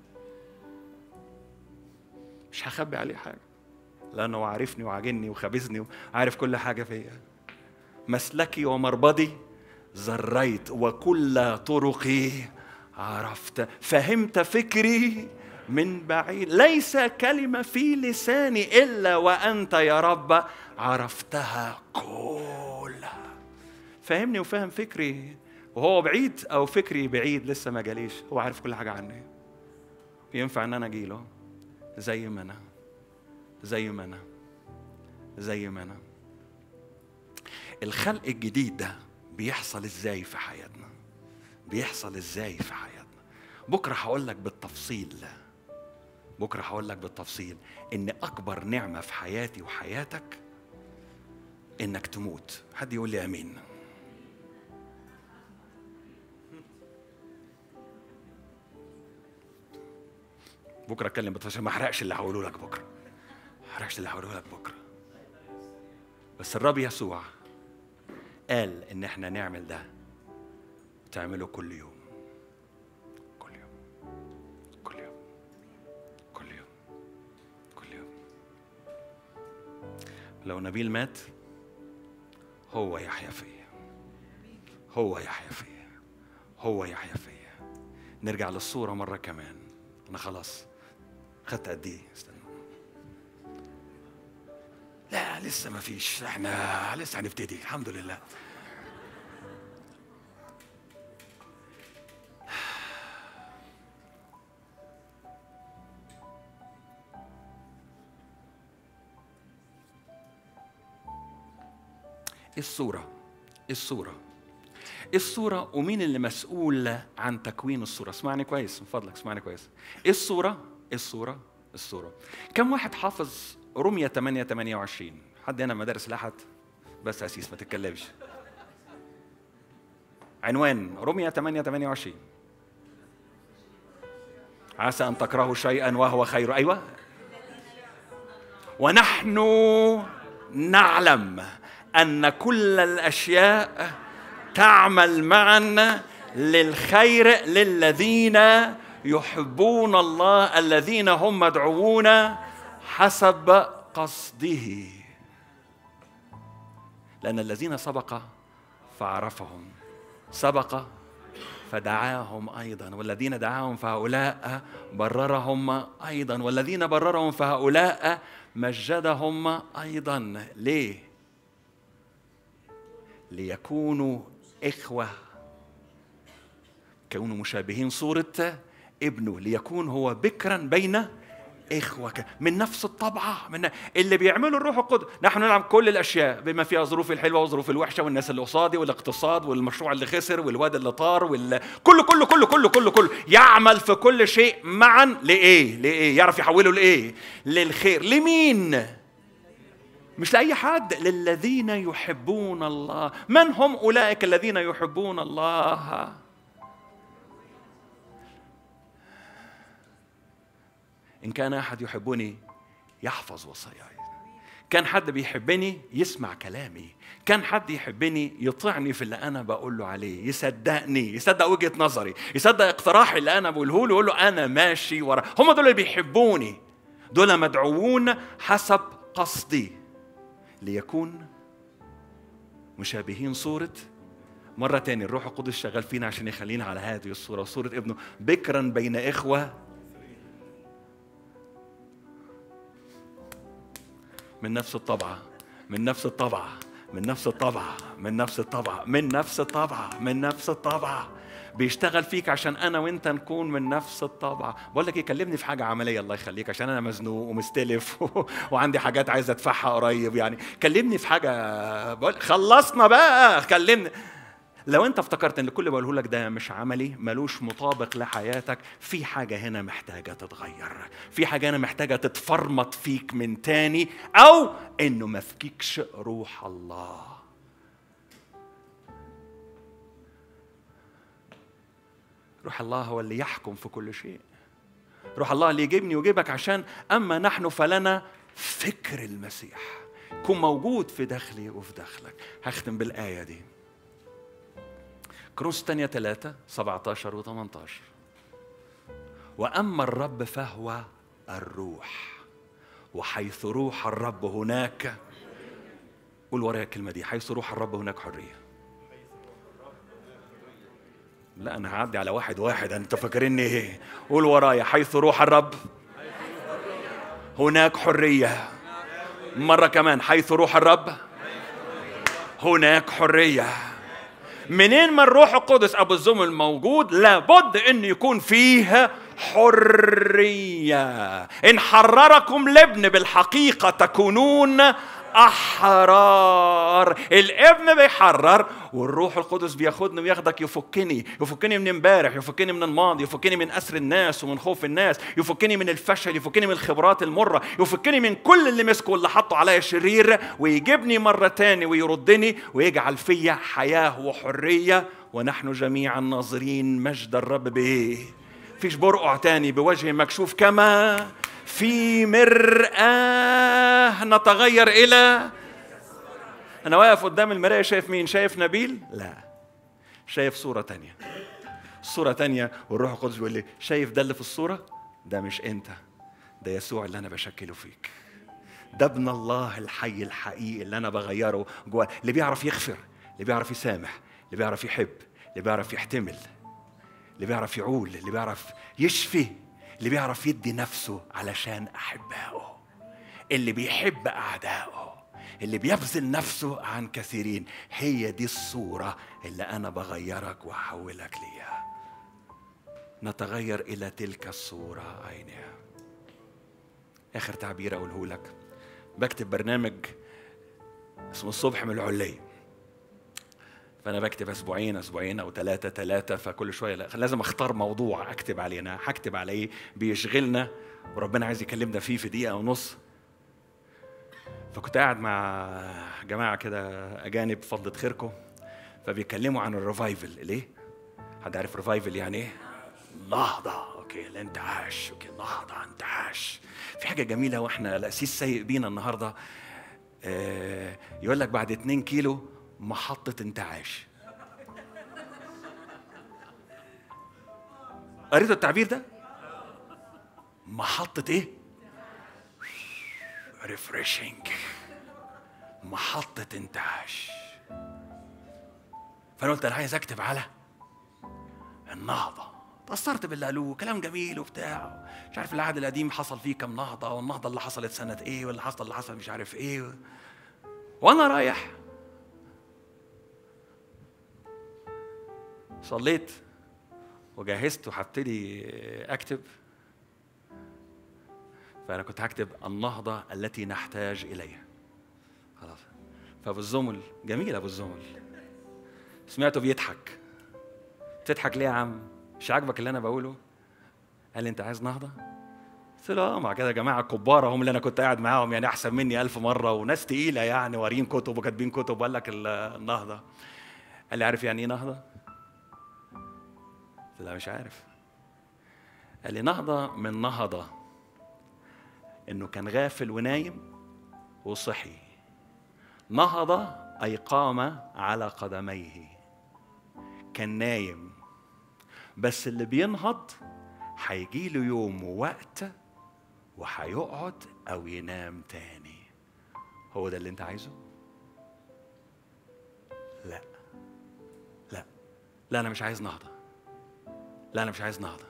Speaker 1: مش هخبي عليه حاجه لانه عارفني وعاجني وخابزني وعارف كل حاجه فيا مسلكي ومربضي زريت وكل طرقي عرفت فهمت فكري من بعيد ليس كلمة في لساني إلا وأنت يا رب عرفتها كلها فهمني وفهم فكري وهو بعيد أو فكري بعيد لسه ما جاليش هو عارف كل حاجة عني ينفع إن أنا أجيله زي ما أنا زي ما أنا زي ما أنا الخلق الجديد ده بيحصل ازاي في حياتنا بيحصل ازاي في حياتنا بكره هقول لك بالتفصيل بكره هقول لك بالتفصيل ان اكبر نعمه في حياتي وحياتك انك تموت حد يقول لي امين بكره اتكلم بالتفصيل ما احرقش اللي هقوله لك بكره ما احرقش اللي هقوله لك بكره بس الرب يسوع قال ان احنا نعمل ده تعمله كل يوم كل يوم كل يوم كل يوم كل يوم لو نبيل مات هو يحيا فيا هو يحيا فيا هو يحيا فيا نرجع للصورة مرة كمان أنا خلاص خدت قد إيه استنى لا لسه ما فيش احنا لسه هنبتدي الحمد لله الصورة الصورة الصورة ومين اللي مسؤول عن تكوين الصورة اسمعني كويس من فضلك اسمعني كويس الصورة الصورة الصورة كم واحد حافظ رمية 8 28 حد هنا مدارس الأحد بس أسيس ما تتكلمش عنوان رمية 8 28 عسى أن تكرهوا شيئا وهو خير أيوة ونحن نعلم أن كل الأشياء تعمل معا للخير للذين يحبون الله الذين هم مدعوون حسب قصده لأن الذين سبق فعرفهم سبق فدعاهم أيضا والذين دعاهم فهؤلاء بررهم أيضا والذين بررهم فهؤلاء مجدهم أيضا ليه؟ ليكونوا إخوة كونوا مشابهين صورة ابنه ليكون هو بكرا بين إخوة من نفس الطبعة من اللي بيعمله الروح القدس نحن نلعب كل الأشياء بما فيها الظروف الحلوة والظروف الوحشة والناس اللي قصادي والاقتصاد والمشروع اللي خسر والواد اللي طار وال... كله كله كله كله كله كله يعمل في كل شيء معا لإيه؟ لإيه؟ يعرف يحوله لإيه؟ للخير لمين؟ مش لأي حد للذين يحبون الله من هم أولئك الذين يحبون الله إن كان أحد يحبني يحفظ وصاياي كان حد بيحبني يسمع كلامي كان حد يحبني يطيعني في اللي انا بقول له عليه يصدقني يصدق وجهه نظري يصدق اقتراحي اللي انا بقوله له يقول له انا ماشي ورا هم دول اللي بيحبوني دول مدعوون حسب قصدي ليكون مشابهين صورة مرة تاني الروح القدس شغال فينا عشان يخلينا على هذه الصورة صورة ابنه بكرا بين إخوة من نفس الطبعة من نفس الطبعة من نفس الطبعة من نفس الطبعة من نفس الطبعة من نفس الطبعة بيشتغل فيك عشان انا وانت نكون من نفس الطبعه بقول لك ايه كلمني في حاجه عمليه الله يخليك عشان انا مزنوق ومستلف وعندي حاجات عايز ادفعها قريب يعني كلمني في حاجه بقول خلصنا بقى كلمني لو انت افتكرت ان كل اللي بقوله لك ده مش عملي ملوش مطابق لحياتك في حاجه هنا محتاجه تتغير في حاجه هنا محتاجه تتفرمط فيك من تاني او انه ما فيكش روح الله روح الله هو اللي يحكم في كل شيء روح الله اللي يجيبني ويجيبك عشان اما نحن فلنا فكر المسيح يكون موجود في داخلي وفي داخلك هختم بالايه دي كروس تانية ثلاثة 17 و 18 وأما الرب فهو الروح وحيث روح الرب هناك قول ورايا الكلمة دي حيث روح الرب هناك حرية لا أنا هعدي على واحد واحد أنت فاكرني إيه قول ورايا حيث روح الرب هناك حرية مرة كمان حيث روح الرب هناك حرية منين ما الروح القدس أبو الزمل موجود لابد أن يكون فيه حرية إن حرركم الابن بالحقيقة تكونون أحرار الابن بيحرر والروح القدس بياخدني وياخدك يفكني يفكني من امبارح يفكني من الماضي يفكني من أسر الناس ومن خوف الناس يفكني من الفشل يفكني من الخبرات المرة يفكني من كل اللي مسكه واللي حطه عليا شرير ويجيبني مرة تاني ويردني ويجعل فيا حياة وحرية ونحن جميعا ناظرين مجد الرب بإيه فيش برقع تاني بوجه مكشوف كما في مرآة نتغير إلى أنا واقف قدام المراية شايف مين؟ شايف نبيل؟ لا شايف صورة تانية صورة تانية والروح القدس بيقول لي شايف ده اللي في الصورة؟ ده مش أنت ده يسوع اللي أنا بشكله فيك ده ابن الله الحي الحقيقي اللي أنا بغيره جوه اللي بيعرف يغفر اللي بيعرف يسامح اللي بيعرف يحب اللي بيعرف يحتمل اللي بيعرف يعول اللي بيعرف يشفي اللي بيعرف يدي نفسه علشان أحبائه اللي بيحب أعدائه اللي بيبذل نفسه عن كثيرين هي دي الصورة اللي أنا بغيرك وأحولك ليها نتغير إلى تلك الصورة عينها آخر تعبير أقوله لك بكتب برنامج اسمه الصبح من العلية فانا بكتب اسبوعين اسبوعين او ثلاثه ثلاثه فكل شويه لازم اختار موضوع اكتب عليه انا هكتب على ايه بيشغلنا وربنا عايز يكلمنا فيه في دقيقه ونص فكنت قاعد مع جماعه كده اجانب فضلة خيركم فبيتكلموا عن الريفايفل ليه؟ حد عارف ريفايفل يعني ايه؟ نهضة اوكي الانتعاش اوكي نهضة انتعاش في حاجة جميلة واحنا الأسيس سايق بينا النهاردة آه يقول لك بعد 2 كيلو محطة انتعاش قريتوا التعبير ده؟ محطة ايه؟ ريفريشنج محطة انتعاش فأنا قلت أنا عايز أكتب على النهضة تأثرت باللي قالوه كلام جميل وبتاع مش عارف العهد القديم حصل فيه كم نهضة والنهضة اللي حصلت سنة إيه واللي حصل اللي حصل مش عارف إيه وأنا رايح صليت وجهزت وهبتدي اكتب فانا كنت هكتب النهضه التي نحتاج اليها خلاص فابو الزمل جميل ابو الزمل سمعته بيضحك تضحك ليه يا عم مش عاجبك اللي انا بقوله قال لي انت عايز نهضه قلت له اه مع كده يا جماعه كبار هم اللي انا كنت قاعد معاهم يعني احسن مني ألف مره وناس تقيله يعني وارين كتب وكاتبين كتب وقال لك النهضه قال لي عارف يعني ايه نهضه لا مش عارف قال لي نهضة من نهضة إنه كان غافل ونايم وصحي نهضة أي قام على قدميه كان نايم بس اللي بينهض هيجي له يوم ووقت وهيقعد أو ينام تاني هو ده اللي أنت عايزه؟ لا لا لا أنا مش عايز نهضة لا انا مش عايز نهضه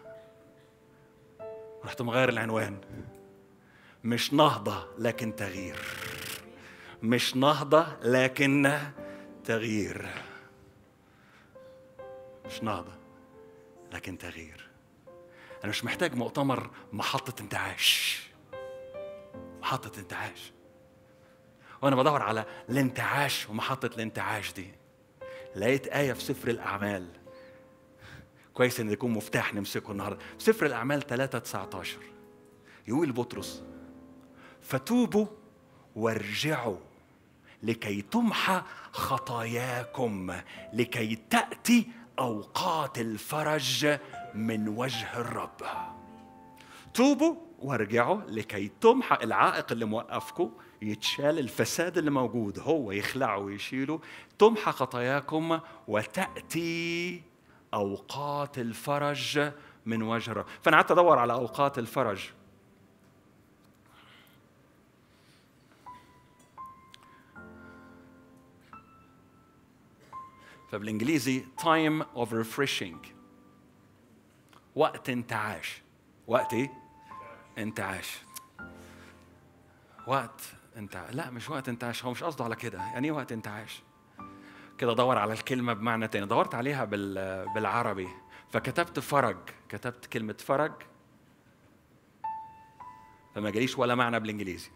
Speaker 1: رحت مغير العنوان مش نهضه لكن تغيير مش نهضه لكن تغيير مش نهضه لكن تغيير انا مش محتاج مؤتمر محطه انتعاش محطه انتعاش وانا بدور على الانتعاش ومحطه الانتعاش دي لقيت ايه في سفر الاعمال كويس ان يكون مفتاح نمسكه النهارده في سفر الاعمال 3 19 يقول بطرس فتوبوا وارجعوا لكي تمحى خطاياكم لكي تاتي اوقات الفرج من وجه الرب توبوا وارجعوا لكي تمحى العائق اللي موقفكم يتشال الفساد اللي موجود هو يخلعه ويشيله تمحى خطاياكم وتاتي اوقات الفرج من وجه الرب فانا قعدت ادور على اوقات الفرج فبالانجليزي time of refreshing وقت انتعاش وقت ايه انتعاش وقت انت لا مش وقت انتعاش هو مش قصده على كده يعني ايه وقت انتعاش كده دور على الكلمة بمعنى تاني دورت عليها بال... بالعربي فكتبت فرج كتبت كلمة فرج فما جاليش ولا معنى بالانجليزي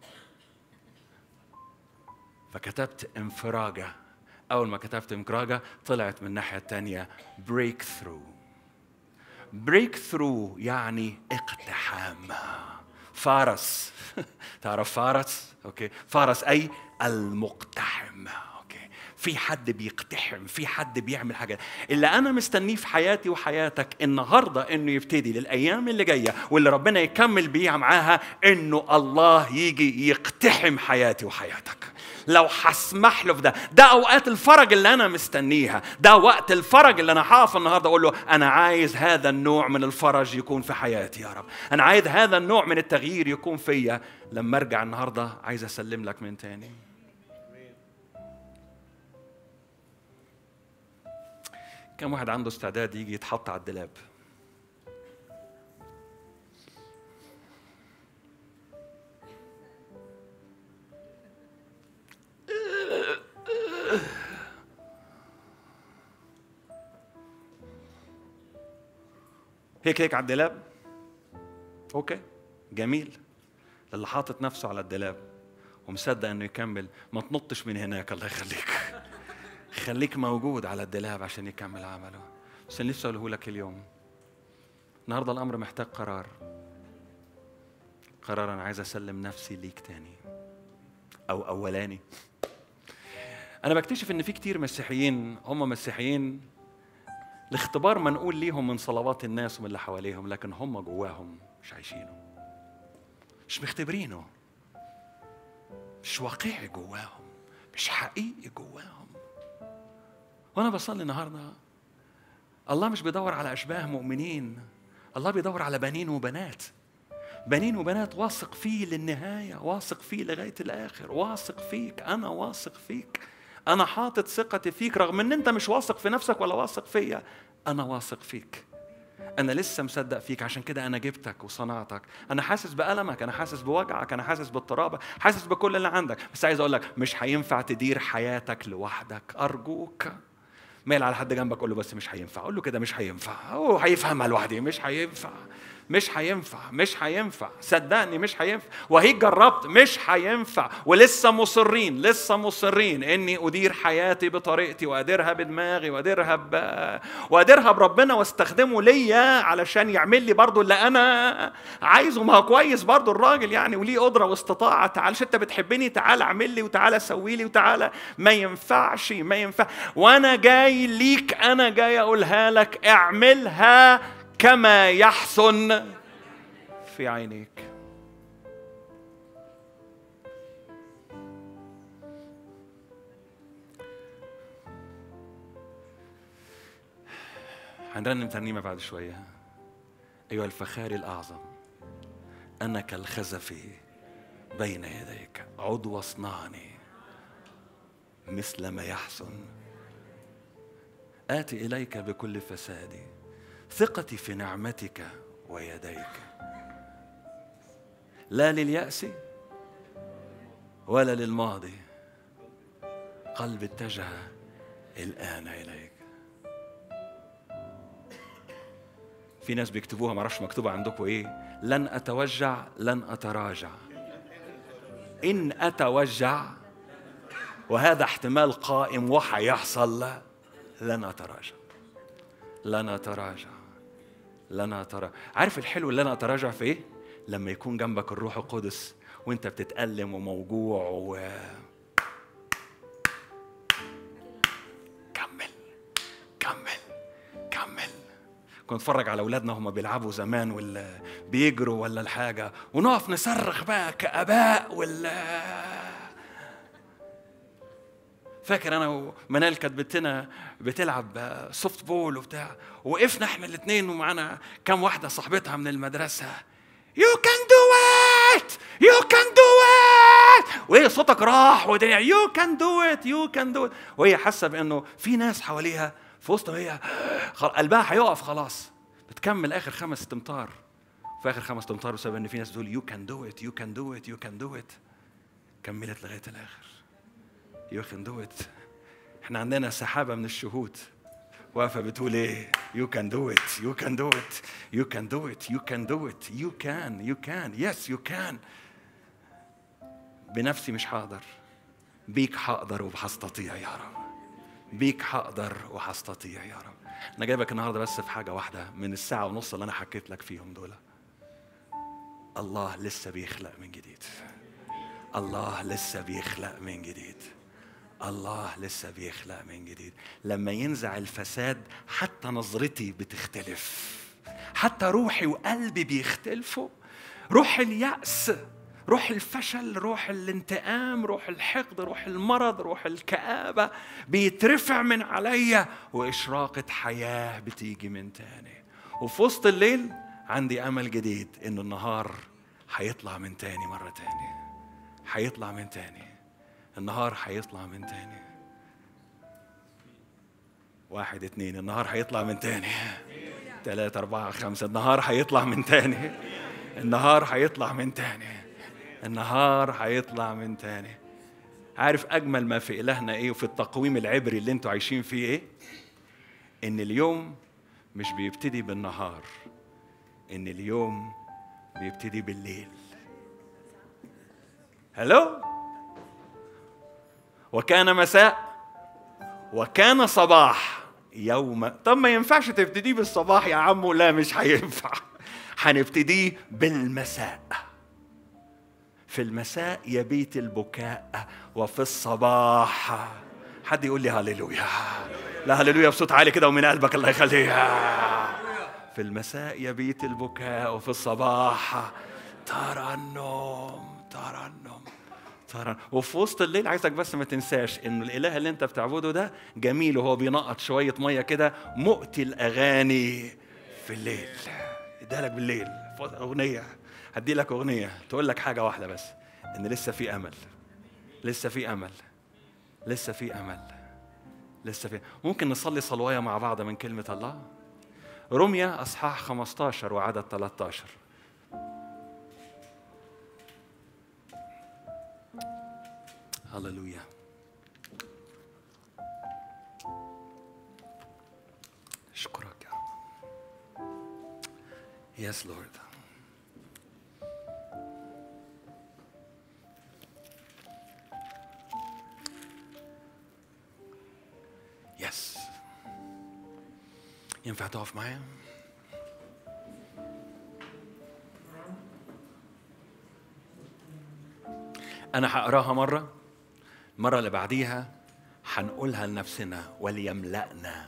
Speaker 1: فكتبت انفراجة أول ما كتبت انفراجة طلعت من الناحية التانية بريك ثرو بريك ثرو يعني اقتحام فارس تعرف فارس اوكي فارس اي المقتحم اوكي في حد بيقتحم في حد بيعمل حاجه اللي انا مستنيه في حياتي وحياتك النهارده انه يبتدي للايام اللي جايه واللي ربنا يكمل بيها معاها انه الله يجي يقتحم حياتي وحياتك لو هسمح له في ده ده اوقات الفرج اللي انا مستنيها ده وقت الفرج اللي انا هقف النهارده اقول له انا عايز هذا النوع من الفرج يكون في حياتي يا رب انا عايز هذا النوع من التغيير يكون فيا لما ارجع النهارده عايز اسلم لك من تاني كم واحد عنده استعداد يجي يتحط على الدلاب هيك هيك على الدولاب اوكي جميل اللي حاطط نفسه على الدولاب ومصدق انه يكمل ما تنطش من هناك الله يخليك خليك موجود على الدولاب عشان يكمل عمله بس اللي نفسي اقوله لك اليوم النهارده الامر محتاج قرار قرار انا عايز اسلم نفسي ليك تاني او اولاني انا بكتشف ان في كتير مسيحيين هم مسيحيين الاختبار منقول ليهم من صلوات الناس ومن اللي حواليهم لكن هم جواهم مش عايشينه مش مختبرينه مش واقعي جواهم مش حقيقي جواهم وانا بصلي النهارده الله مش بيدور على اشباه مؤمنين الله بيدور على بنين وبنات بنين وبنات واثق فيه للنهايه واثق فيه لغايه الاخر واثق فيك انا واثق فيك انا حاطط ثقتي فيك رغم ان انت مش واثق في نفسك ولا واثق فيا انا واثق فيك انا لسه مصدق فيك عشان كده انا جبتك وصنعتك انا حاسس بالمك انا حاسس بوجعك انا حاسس باضطرابك حاسس بكل اللي عندك بس عايز اقول لك مش هينفع تدير حياتك لوحدك ارجوك ميل على حد جنبك قول له بس مش هينفع قول له كده مش هينفع هو هيفهمها لوحدي مش هينفع مش هينفع مش هينفع صدقني مش هينفع وهيك جربت مش هينفع ولسه مصرين لسه مصرين اني ادير حياتي بطريقتي واديرها بدماغي واديرها ب... واديرها بربنا واستخدمه ليا علشان يعمل لي برضو اللي انا عايزه ما هو كويس برضو الراجل يعني وليه قدره واستطاعه تعال انت بتحبني تعال اعمل لي وتعالى سوي لي وتعالى ما ينفعش ما ينفع وانا جاي ليك انا جاي اقولها لك اعملها كما يحسن في عينيك هنرنم ترنيمة بعد شوية أيها الفخار الأعظم أنا كالخزف بين يديك عد واصنعني مثل ما يحسن آتي إليك بكل فسادي ثقتي في نعمتك ويديك لا لليأس ولا للماضي قلب اتجه الآن إليك في ناس بيكتبوها معرفش مكتوبة عندكم إيه لن أتوجع لن أتراجع إن أتوجع وهذا احتمال قائم وحيحصل لن أتراجع لن أتراجع لن أتراجع عارف الحلو اللي أنا أتراجع في إيه؟ لما يكون جنبك الروح القدس وانت بتتألم وموجوع و كمل كمل كمل كنت اتفرج على اولادنا وهم بيلعبوا زمان ولا بيجروا ولا الحاجه ونقف نصرخ بقى كاباء ولا فاكر انا ومنال كانت بنتنا بتلعب سوفت بول وبتاع وقفنا احنا الاثنين ومعانا كام واحده صاحبتها من المدرسه You can do it! You can do وهي صوتك راح ودنيا يو كان دو ات يو كان دو ات وهي حاسه بانه في ناس حواليها في وسط هي قلبها هيقف خلاص بتكمل اخر خمس امتار في اخر خمس امتار بسبب ان في ناس بتقول يو كان دو ات يو كان دو ات يو كان دو ات كملت لغايه الاخر يو كان دو ات احنا عندنا سحابه من الشهود واقفه بتقول ايه يو كان دو ات يو كان دو ات يو كان دو ات يو كان دو ات يو كان يو كان يس يو كان بنفسي مش هقدر بيك هقدر وهستطيع يا رب بيك هقدر وهستطيع يا رب انا جايبك النهارده بس في حاجه واحده من الساعه ونص اللي انا حكيت لك فيهم دول الله لسه بيخلق من جديد الله لسه بيخلق من جديد الله لسه بيخلق من جديد لما ينزع الفساد حتى نظرتي بتختلف حتى روحي وقلبي بيختلفوا روح اليأس روح الفشل روح الانتقام روح الحقد روح المرض روح الكآبة بيترفع من عليا وإشراقة حياة بتيجي من تاني وفي وسط الليل عندي أمل جديد إنه النهار هيطلع من تاني مرة تاني هيطلع من تاني النهار هيطلع من تاني واحد اتنين النهار هيطلع من تاني تلاتة أربعة خمسة النهار هيطلع من تاني النهار هيطلع من تاني النهار هيطلع من تاني عارف أجمل ما في إلهنا إيه وفي التقويم العبري اللي أنتوا عايشين فيه إيه؟ إن اليوم مش بيبتدي بالنهار إن اليوم بيبتدي بالليل هلو وكان مساء وكان صباح يوم طب ما ينفعش تبتدي بالصباح يا عمو لا مش هينفع هنبتدي بالمساء في المساء يبيت البكاء وفي الصباح حد يقول لي هللويا لا هللويا بصوت عالي كده ومن قلبك الله يخليها في المساء يبيت البكاء وفي الصباح ترنم ترنم ترنم وفي وسط الليل عايزك بس ما تنساش انه الاله اللي انت بتعبده ده جميل وهو بينقط شويه ميه كده مؤتي الاغاني في الليل اديها لك بالليل اغنيه هدي لك اغنيه تقول لك حاجه واحده بس ان لسه في امل لسه في امل لسه في امل لسه في ممكن نصلي صلوايه مع بعض من كلمه الله رمية اصحاح 15 وعدد 13 هللويا اشكرك يا رب يس لورد يس ينفع تقف معايا؟ أنا هقراها مرة المرة اللي بعديها هنقولها لنفسنا وليملأنا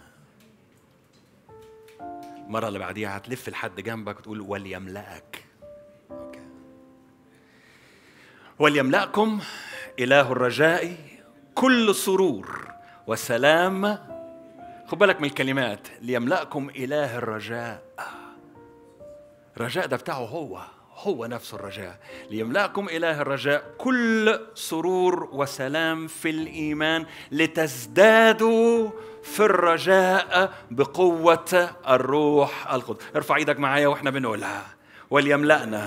Speaker 1: المرة اللي بعديها هتلف لحد جنبك وتقول وليملأك أوكي. وليملأكم إله الرجاء كل سرور وسلام خد بالك من الكلمات ليملأكم إله الرجاء الرجاء ده بتاعه هو هو نفس الرجاء ليملأكم إله الرجاء كل سرور وسلام في الإيمان لتزدادوا في الرجاء بقوة الروح القدس ارفع ايدك معايا واحنا بنقولها وليملأنا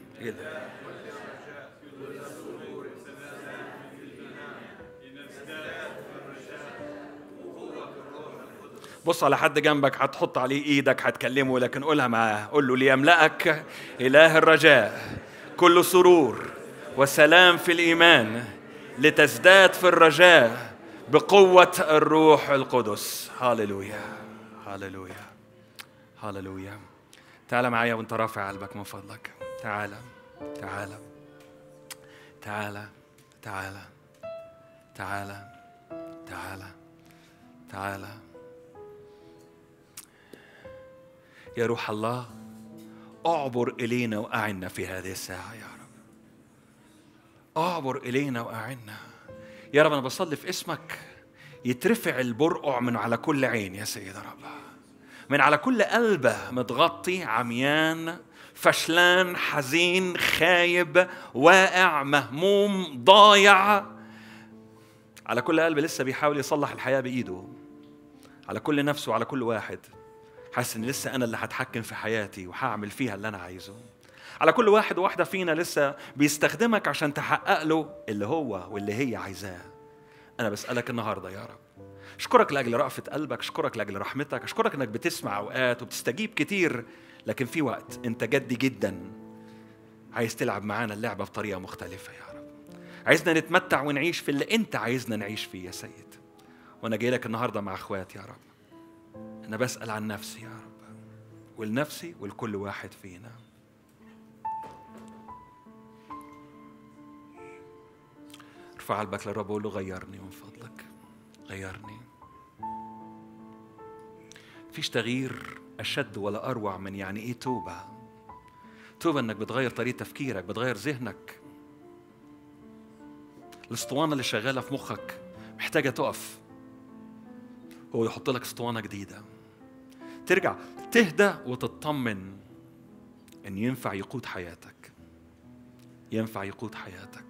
Speaker 1: بص على حد جنبك هتحط عليه ايدك هتكلمه لكن قولها معاه قول له ليملأك إله الرجاء كل سرور وسلام في الإيمان لتزداد في الرجاء بقوة الروح القدس هاللويا هاللويا هاللويا تعال معايا وانت رافع قلبك من فضلك تعال تعال تعال تعال تعال تعال تعال يا روح الله اعبر الينا واعنا في هذه الساعه يا رب اعبر الينا واعنا يا رب انا بصلي في اسمك يترفع البرقع من على كل عين يا سيد رب من على كل قلبه متغطي عميان فشلان حزين خايب واقع مهموم ضايع على كل قلب لسه بيحاول يصلح الحياة بإيده على كل نفس وعلى كل واحد حاسس ان لسه انا اللي هتحكم في حياتي وهعمل فيها اللي انا عايزه على كل واحد وواحده فينا لسه بيستخدمك عشان تحقق له اللي هو واللي هي عايزاه انا بسالك النهارده يا رب اشكرك لاجل رأفة قلبك اشكرك لاجل رحمتك اشكرك انك بتسمع اوقات وبتستجيب كتير لكن في وقت انت جدي جدا عايز تلعب معانا اللعبه بطريقه مختلفه يا رب عايزنا نتمتع ونعيش في اللي انت عايزنا نعيش فيه يا سيد وانا جاي لك النهارده مع اخواتي يا رب انا بسال عن نفسي يا رب ولنفسي ولكل واحد فينا ارفع قلبك للرب وقول له غيرني من فضلك غيرني فيش تغيير اشد ولا اروع من يعني ايه توبه توبه انك بتغير طريقه تفكيرك بتغير ذهنك الاسطوانه اللي شغاله في مخك محتاجه تقف هو يحط لك اسطوانه جديده ترجع تهدى وتطمن ان ينفع يقود حياتك ينفع يقود حياتك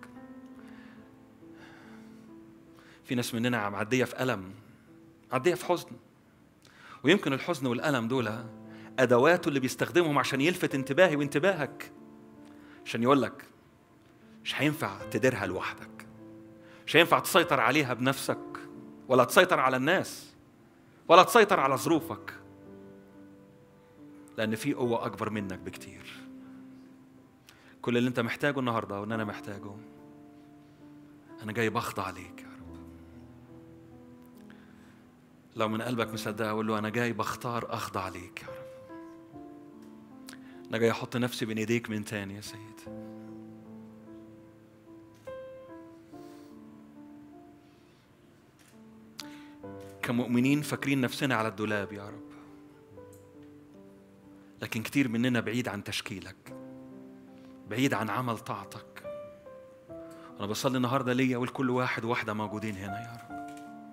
Speaker 1: في ناس مننا معديه في الم معديه في حزن ويمكن الحزن والالم دول ادواته اللي بيستخدمهم عشان يلفت انتباهي وانتباهك عشان يقول لك مش هينفع تديرها لوحدك مش هينفع تسيطر عليها بنفسك ولا تسيطر على الناس ولا تسيطر على ظروفك لأن في قوة أكبر منك بكتير كل اللي أنت محتاجه النهاردة وإن أنا محتاجه أنا جاي بخضع ليك يا رب لو من قلبك مصدق أقول له أنا جاي بختار أخضع ليك يا رب أنا جاي أحط نفسي بين إيديك من تاني يا سيد كمؤمنين فاكرين نفسنا على الدولاب يا رب لكن كتير مننا بعيد عن تشكيلك بعيد عن عمل طاعتك أنا بصلي النهاردة ليا ولكل واحد وواحدة موجودين هنا يا رب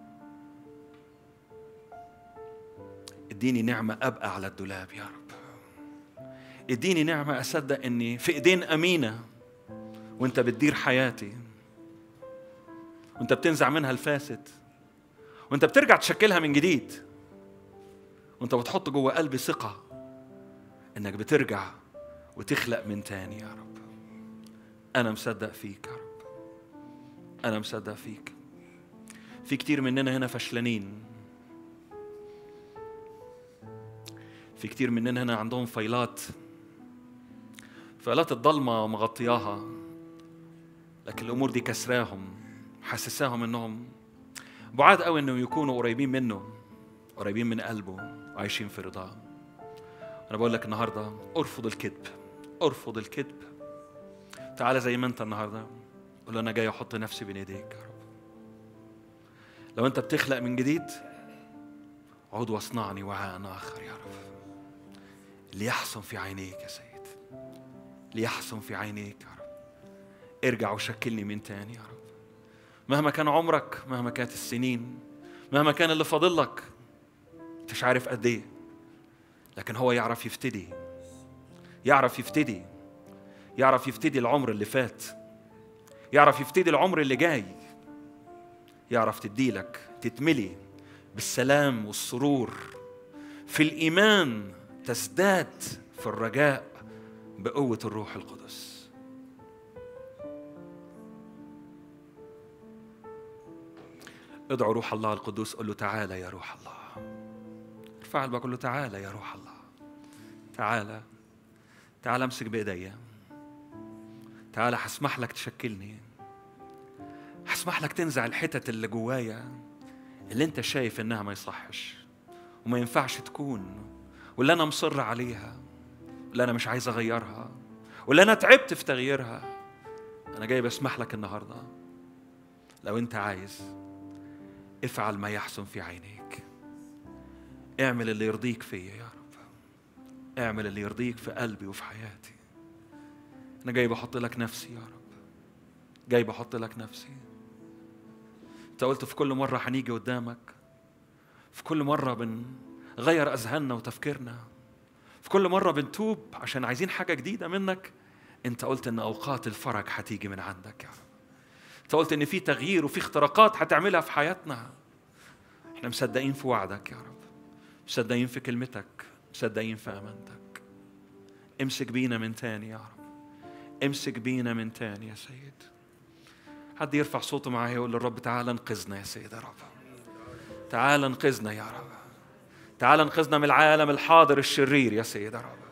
Speaker 1: اديني نعمة أبقى على الدولاب يا رب اديني نعمة أصدق إني في إيدين أمينة وأنت بتدير حياتي وأنت بتنزع منها الفاسد وأنت بترجع تشكلها من جديد وأنت بتحط جوه قلبي ثقة إنك بترجع وتخلق من تاني يا رب أنا مصدق فيك يا رب أنا مصدق فيك في كتير مننا هنا فشلانين في كتير مننا هنا عندهم فايلات فايلات الضلمة مغطياها لكن الأمور دي كسراهم حسساهم إنهم بعاد قوي إنهم يكونوا قريبين منه قريبين من قلبه وعايشين في رضاه أنا بقول لك النهاردة ارفض الكذب ارفض الكذب تعالى زي ما أنت النهاردة قول له أنا جاي أحط نفسي بين إيديك يا رب لو أنت بتخلق من جديد عود واصنعني وعاء آخر يا رب ليحسن في عينيك يا سيد ليحسن في عينيك يا رب ارجع وشكلني من تاني يا رب مهما كان عمرك مهما كانت السنين مهما كان اللي فاضل لك مش عارف قد ايه لكن هو يعرف يفتدي يعرف يفتدي يعرف يفتدي العمر اللي فات يعرف يفتدي العمر اللي جاي يعرف تديلك تتملي بالسلام والسرور في الإيمان تزداد في الرجاء بقوة الروح القدس ادعو روح الله القدوس قل له تعالى يا روح الله ارفع قلبك قل له تعالى يا روح الله تعالى تعالى امسك بايديا تعالى هسمح لك تشكلني هسمح لك تنزع الحتت اللي جوايا اللي انت شايف انها ما يصحش وما ينفعش تكون واللي انا مصر عليها واللي انا مش عايز اغيرها واللي انا تعبت في تغييرها انا جاي بسمح لك النهارده لو انت عايز افعل ما يحسن في عينيك اعمل اللي يرضيك فيا يا رب اعمل اللي يرضيك في قلبي وفي حياتي انا جاي بحط لك نفسي يا رب جاي بحط لك نفسي انت قلت في كل مره هنيجي قدامك في كل مره بنغير اذهاننا وتفكيرنا في كل مرة بنتوب عشان عايزين حاجة جديدة منك انت قلت ان اوقات الفرج هتيجي من عندك يا رب انت قلت ان في تغيير وفي اختراقات هتعملها في حياتنا احنا مصدقين في وعدك يا رب مصدقين في كلمتك مصدقين في امانتك امسك بينا من تاني يا رب امسك بينا من تاني يا سيد حد يرفع صوته معايا يقول للرب تعالى انقذنا يا سيد يا رب تعالى انقذنا يا رب تعالى انقذنا من العالم الحاضر الشرير يا سيد يا رب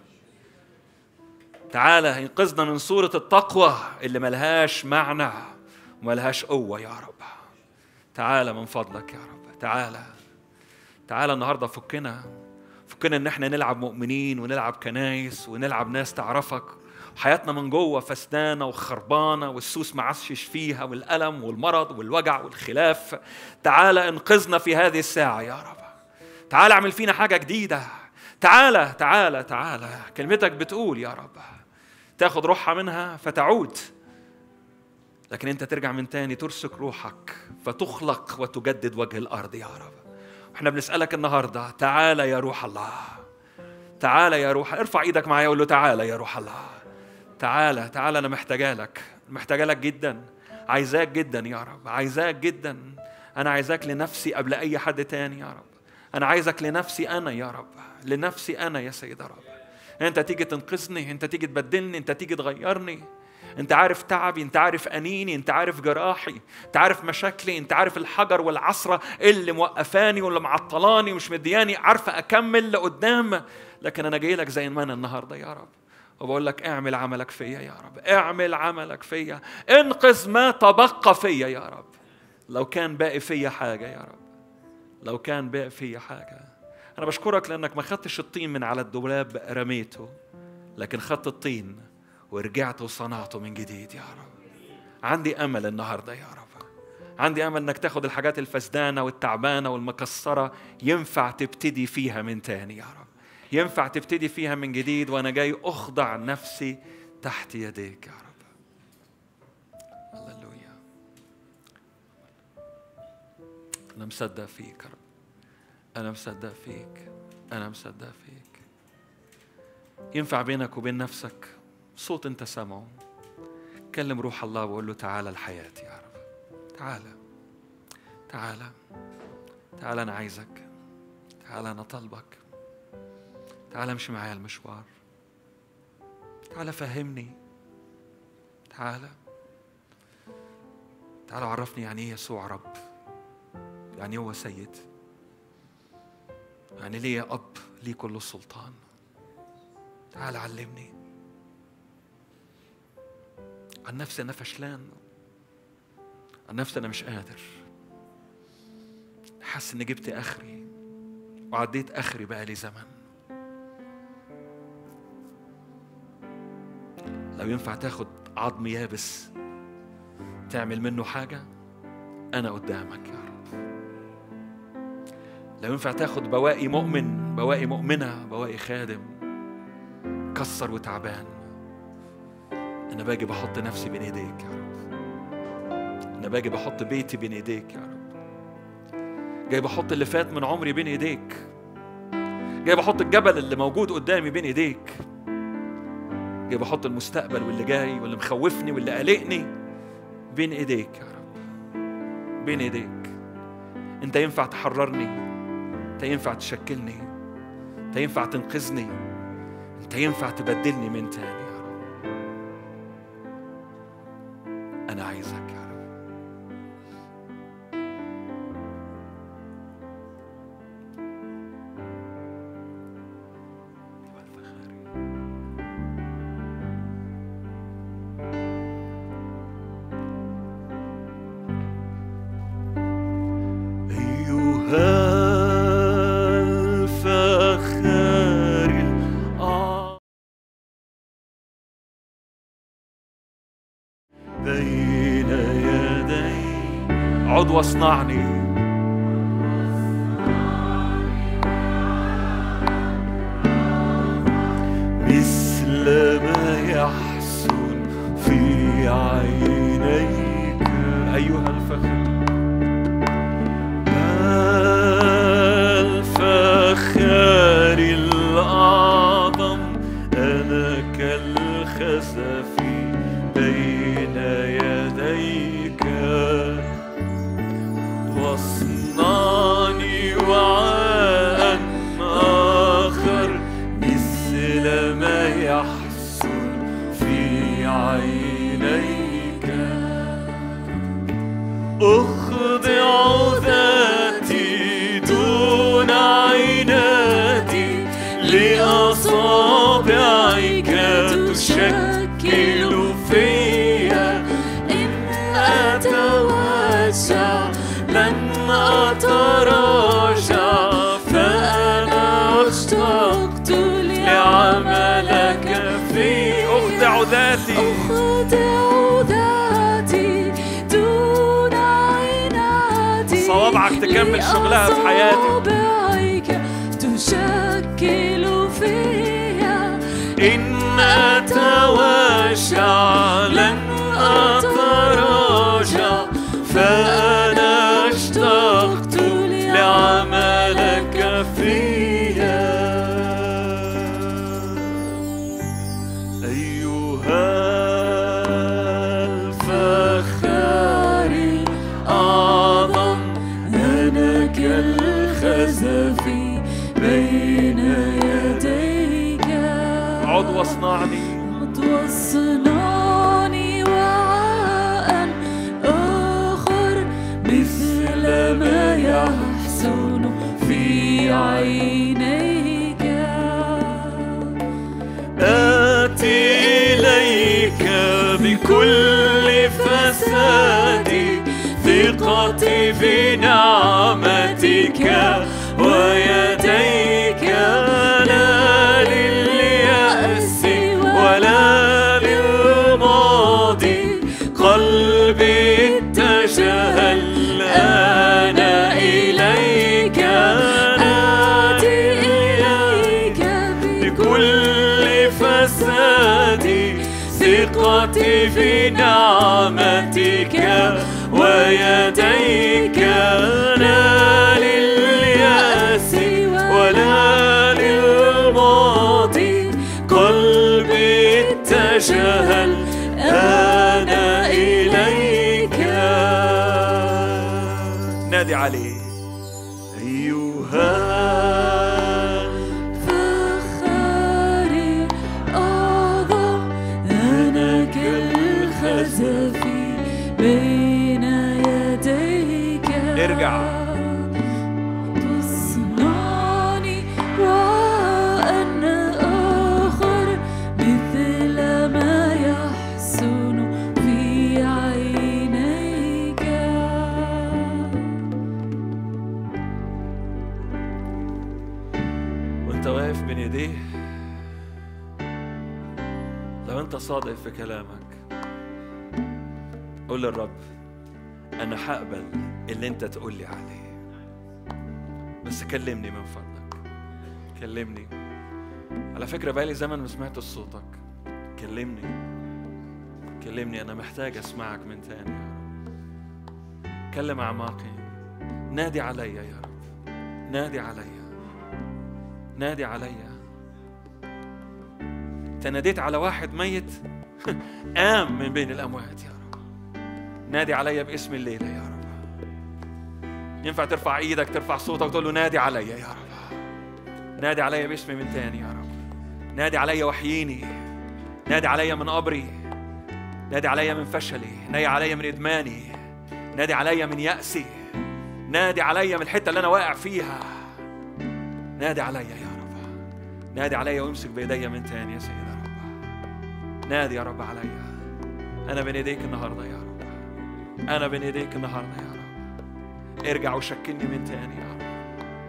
Speaker 1: تعالى انقذنا من صورة التقوى اللي ملهاش معنى وملهاش قوة يا رب تعالى من فضلك يا رب تعالى تعالى النهاردة فكنا فكنا ان احنا نلعب مؤمنين ونلعب كنايس ونلعب ناس تعرفك حياتنا من جوه فسدانة وخربانة والسوس معشش فيها والألم والمرض والوجع والخلاف تعالى انقذنا في هذه الساعة يا رب تعالى اعمل فينا حاجة جديدة تعالى تعالى تعالى كلمتك بتقول يا رب تاخد روحها منها فتعود لكن انت ترجع من تاني ترسك روحك فتخلق وتجدد وجه الارض يا رب احنا بنسالك النهارده تعالى يا روح الله تعالى يا روح ارفع ايدك معايا وقول له تعالى يا روح الله تعالى تعالى انا محتاجه لك محتاجه لك جدا عايزاك جدا يا رب عايزاك جدا انا عايزاك لنفسي قبل اي حد تاني يا رب انا عايزك لنفسي انا يا رب لنفسي انا يا سيد رب انت تيجي تنقذني انت تيجي تبدلني انت تيجي تغيرني انت عارف تعبي انت عارف انيني انت عارف جراحي انت عارف مشاكلي انت عارف الحجر والعصرة اللي موقفاني واللي معطلاني ومش مدياني عارفة اكمل لقدام لكن انا جاي لك زي ما انا النهارده يا رب وبقول لك اعمل عملك فيا يا رب اعمل عملك فيا انقذ ما تبقى فيا يا رب لو كان باقي فيا حاجة يا رب لو كان باقي فيا حاجة أنا بشكرك لأنك ما خدتش الطين من على الدولاب رميته لكن خدت الطين ورجعت وصنعته من جديد يا رب عندي أمل النهاردة يا رب عندي أمل أنك تاخد الحاجات الفسدانة والتعبانة والمكسرة ينفع تبتدي فيها من تاني يا رب ينفع تبتدي فيها من جديد وأنا جاي أخضع نفسي تحت يديك يا رب هللويا أنا مصدق فيك يا رب أنا مصدق فيك أنا مصدق فيك ينفع بينك وبين نفسك صوت أنت سامعه كلم روح الله وقول له تعالى الحياة يا رب تعالى تعالى تعالى أنا عايزك تعالى أنا طالبك تعالى امشي معايا المشوار تعالى فهمني تعالى تعالى عرفني يعني ايه يسوع رب يعني هو سيد يعني ليه اب ليه كل السلطان تعالى علمني عن نفسي انا فشلان عن نفسي انا مش قادر حاسس اني جبت اخري وعديت اخري بقى لي زمن لو ينفع تاخد عظم يابس تعمل منه حاجة أنا قدامك يا رب لو ينفع تاخد بواقي مؤمن بواقي مؤمنة بواقي خادم كسر وتعبان أنا باجي بحط نفسي بين إيديك يا رب أنا باجي بحط بيتي بين إيديك يا رب جاي بحط اللي فات من عمري بين إيديك جاي بحط الجبل اللي موجود قدامي بين إيديك جاي بحط المستقبل واللي جاي واللي مخوفني واللي قلقني بين ايديك يا رب بين ايديك انت ينفع تحررني انت ينفع تشكلني انت ينفع تنقذني انت ينفع تبدلني من تاني يا رب انا عايزك يا رب أيها الفخار الأعظم بين يدي عد واصنعني مثل ما يحسن في عينيك أيها الفخر الفخار الأعظم
Speaker 2: إليك أخضع ذاتي دون عنادي لأصابعك تشكل فيا إن أتوسع لن أتراجع فأنا اشتقت لعملك في
Speaker 1: أخدع ذاتي
Speaker 2: أخدع ذاتي دون عنادي
Speaker 1: صوابعك تكمل شغلها في حياتي.
Speaker 2: لأصابعك تشكل فيا
Speaker 1: إن أتواشع لن أتراجع فأنا اشتقت لعملك فيا أيها الفخار
Speaker 2: أعظم أنا كالخزف بين يديك
Speaker 1: عد واصنعني
Speaker 2: عد واصنعني وعاء آخر مثل ما يحسن في عينيك
Speaker 1: آتي إليك بكل فسادي ثقتي بنعمتك ويديك لا لليأس ولا للماضي قلبي اتجه الآن إليك
Speaker 2: آتي إليك
Speaker 1: بكل فسادي ثقتي في نعمتك ويديك لا لليأس ولا للماضي قلبي اتجه الآن إليك نادي عليه أيها
Speaker 2: فخاري أعظم أنا كالخزف بين يديك
Speaker 1: ارجع.
Speaker 2: تصنعني وأن آخر مثل ما يحسن في عينيك
Speaker 1: وانت واقف بين ايديه لو انت صادق في كلامك قول للرب انا هقبل اللي انت تقول لي عليه بس كلمني من فضلك كلمني على فكره بقالي زمن ما سمعت صوتك كلمني كلمني انا محتاج اسمعك من تاني يا رب كلم اعماقي نادي عليا يا رب نادي عليا نادي عليا انت ناديت على واحد ميت قام من بين الاموات يا رب نادي عليا باسم الليله يا رب ينفع ترفع ايدك ترفع صوتك وتقول له نادي عليا يا رب نادي عليا باسمي من تاني يا رب نادي عليا وحييني نادي عليا من قبري نادي عليا من فشلي نادي عليا من ادماني نادي عليا من يأسي نادي عليا من الحته اللي انا واقع فيها نادي عليا يا رب نادي عليا وامسك بايديا من تاني يا سيدي يا رب نادي يا رب عليا انا بين ايديك النهارده يا رب انا بين ايديك النهارده يا رب ارجع وشكلني من تاني يا رب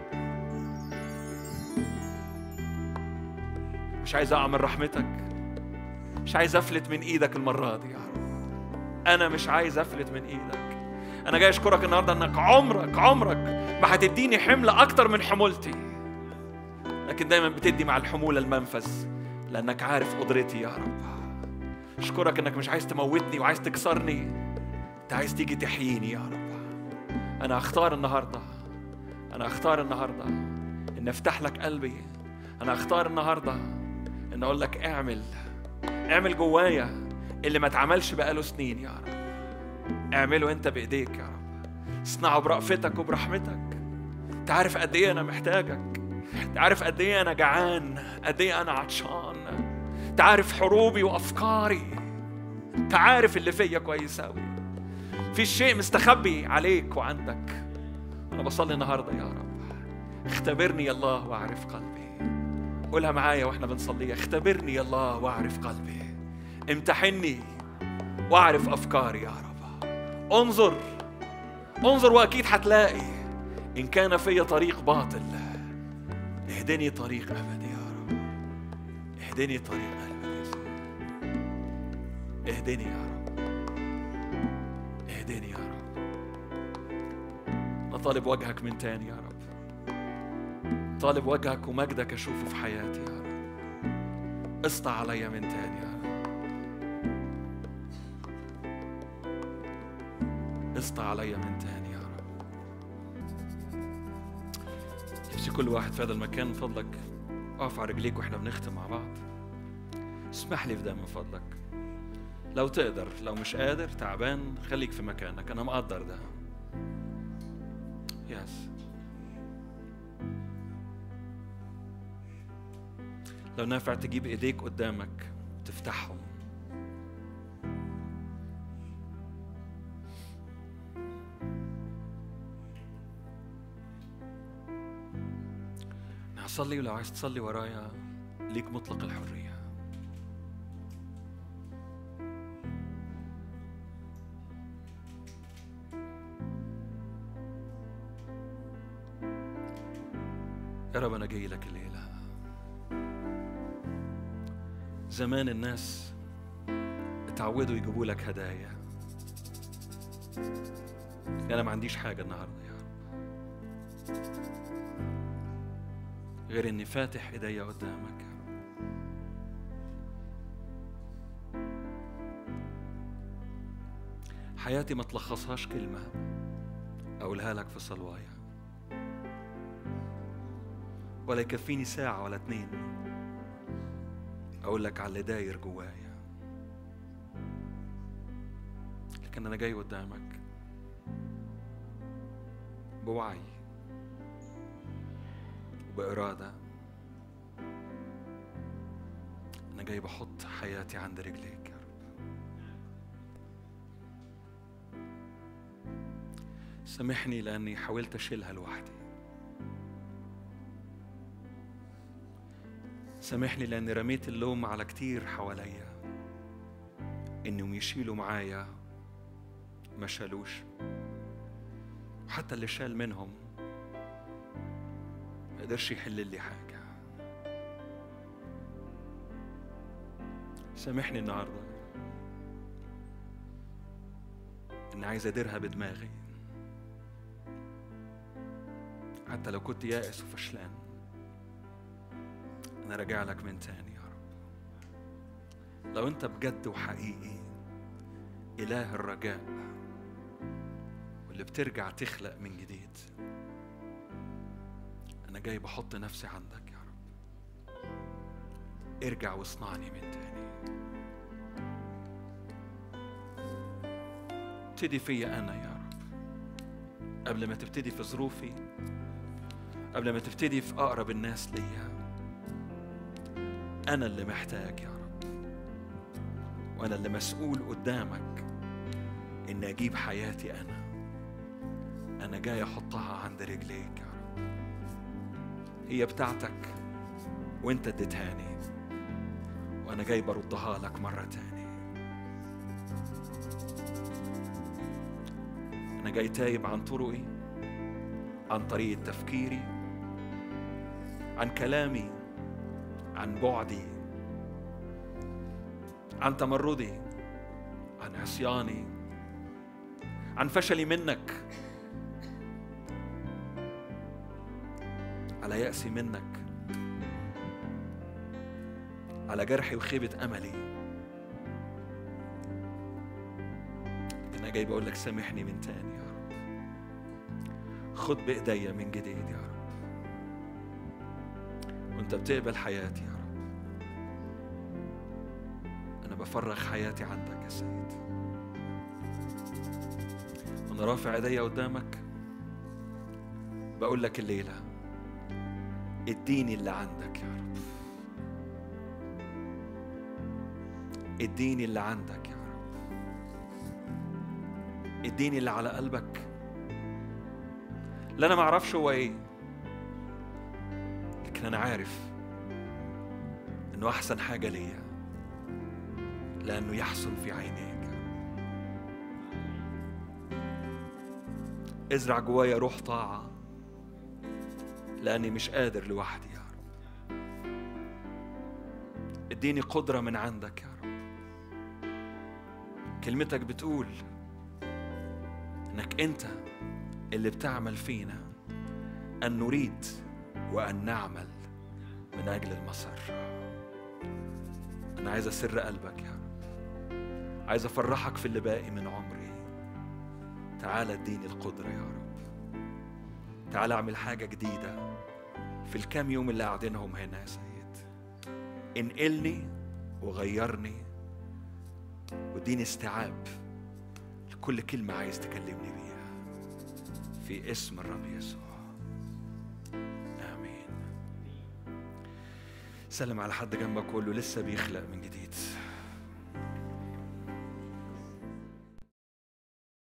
Speaker 1: مش عايز اقع من رحمتك مش عايز افلت من ايدك المره دي يا رب انا مش عايز افلت من ايدك انا جاي اشكرك النهارده انك عمرك عمرك ما هتديني حمل اكتر من حمولتي لكن دايما بتدي مع الحمولة المنفذ لأنك عارف قدرتي يا رب أشكرك إنك مش عايز تموتني وعايز تكسرني أنت عايز تيجي تحييني يا رب أنا أختار النهاردة أنا أختار النهاردة إن أفتح لك قلبي أنا أختار النهاردة إن أقول لك اعمل اعمل جوايا اللي ما اتعملش بقاله سنين يا رب اعمله أنت بإيديك يا رب اصنعه برأفتك وبرحمتك أنت عارف قد إيه أنا محتاجك انت عارف قد ايه انا جعان قد ايه انا عطشان انت عارف حروبي وافكاري انت عارف اللي فيا كويس قوي في شيء مستخبي عليك وعندك انا بصلي النهارده يا رب اختبرني يا الله واعرف قلبي قولها معايا واحنا بنصلي اختبرني يا الله واعرف قلبي امتحني واعرف افكاري يا رب انظر انظر واكيد هتلاقي ان كان في طريق باطل اهدني طريق ابدي يا رب اهدني طريق قلبك يا سيدي اهدني يا رب اهدني يا رب انا طالب وجهك من تاني يا رب طالب وجهك ومجدك اشوفه في حياتي يا رب اسطع عليا من تاني يا رب اسطع عليا من تاني يا رب نفسي كل واحد في هذا المكان من فضلك اقف على رجليك واحنا بنختم مع بعض اسمح لي في ده من فضلك لو تقدر لو مش قادر تعبان خليك في مكانك انا مقدر ده يس لو نافع تجيب ايديك قدامك تفتحهم أنا هصلي ولو عايز تصلي ورايا ليك مطلق الحرية يا رب أنا جاي لك الليلة زمان الناس اتعودوا يجيبوا لك هدايا أنا ما عنديش حاجة النهاردة يا رب غير إني فاتح إيديا قدامك يا رب حياتي ما تلخصهاش كلمة أقولها لك في صلوايا ولا يكفيني ساعة ولا اتنين أقول لك على اللي داير جوايا لكن أنا جاي قدامك بوعي وبإرادة أنا جاي بحط حياتي عند رجليك يا رب سامحني لأني حاولت أشيلها لوحدي سامحني لأني رميت اللوم على كتير حواليا إنهم يشيلوا معايا ما شالوش وحتى اللي شال منهم ما قدرش يحل لي حاجة سامحني النهاردة إني عايز أديرها بدماغي حتى لو كنت يائس وفشلان أنا راجع لك من تاني يا رب لو أنت بجد وحقيقي إله الرجاء واللي بترجع تخلق من جديد أنا جاي بحط نفسي عندك يا رب ارجع واصنعني من تاني ابتدي فيا أنا يا رب قبل ما تبتدي في ظروفي قبل ما تبتدي في أقرب الناس ليا أنا اللي محتاج يا رب وأنا اللي مسؤول قدامك إن أجيب حياتي أنا أنا جاي أحطها عند رجليك يا رب هي بتاعتك وأنت اديتهاني وأنا جاي بردها لك مرة تاني أنا جاي تايب عن طرقي عن طريقة تفكيري عن كلامي عن بعدي عن تمردي عن عصياني عن فشلي منك على يأسي منك على جرحي وخيبة أملي أنا جاي بقول لك سامحني من تاني يا رب خد بإيديا من جديد يا رب وانت بتقبل حياتي يا رب انا بفرغ حياتي عندك يا سيد وانا رافع ايديا قدامك بقول لك الليله اديني اللي عندك يا رب اديني اللي عندك يا رب اديني اللي على قلبك لا انا ما اعرفش هو ايه لكن انا عارف انه احسن حاجه ليا لانه يحسن في عينيك ازرع جوايا روح طاعه لاني مش قادر لوحدي يا رب اديني قدره من عندك يا رب كلمتك بتقول انك انت اللي بتعمل فينا ان نريد وان نعمل من اجل المسر انا عايز اسر قلبك يا رب عايز افرحك في اللي باقي من عمري تعال اديني القدره يا رب تعال اعمل حاجه جديده في الكام يوم اللي قاعدينهم هنا يا سيد انقلني وغيرني واديني استيعاب لكل كلمه عايز تكلمني بيها في اسم الرب يسوع امين سلم على حد جنبك وقول له لسه بيخلق من جديد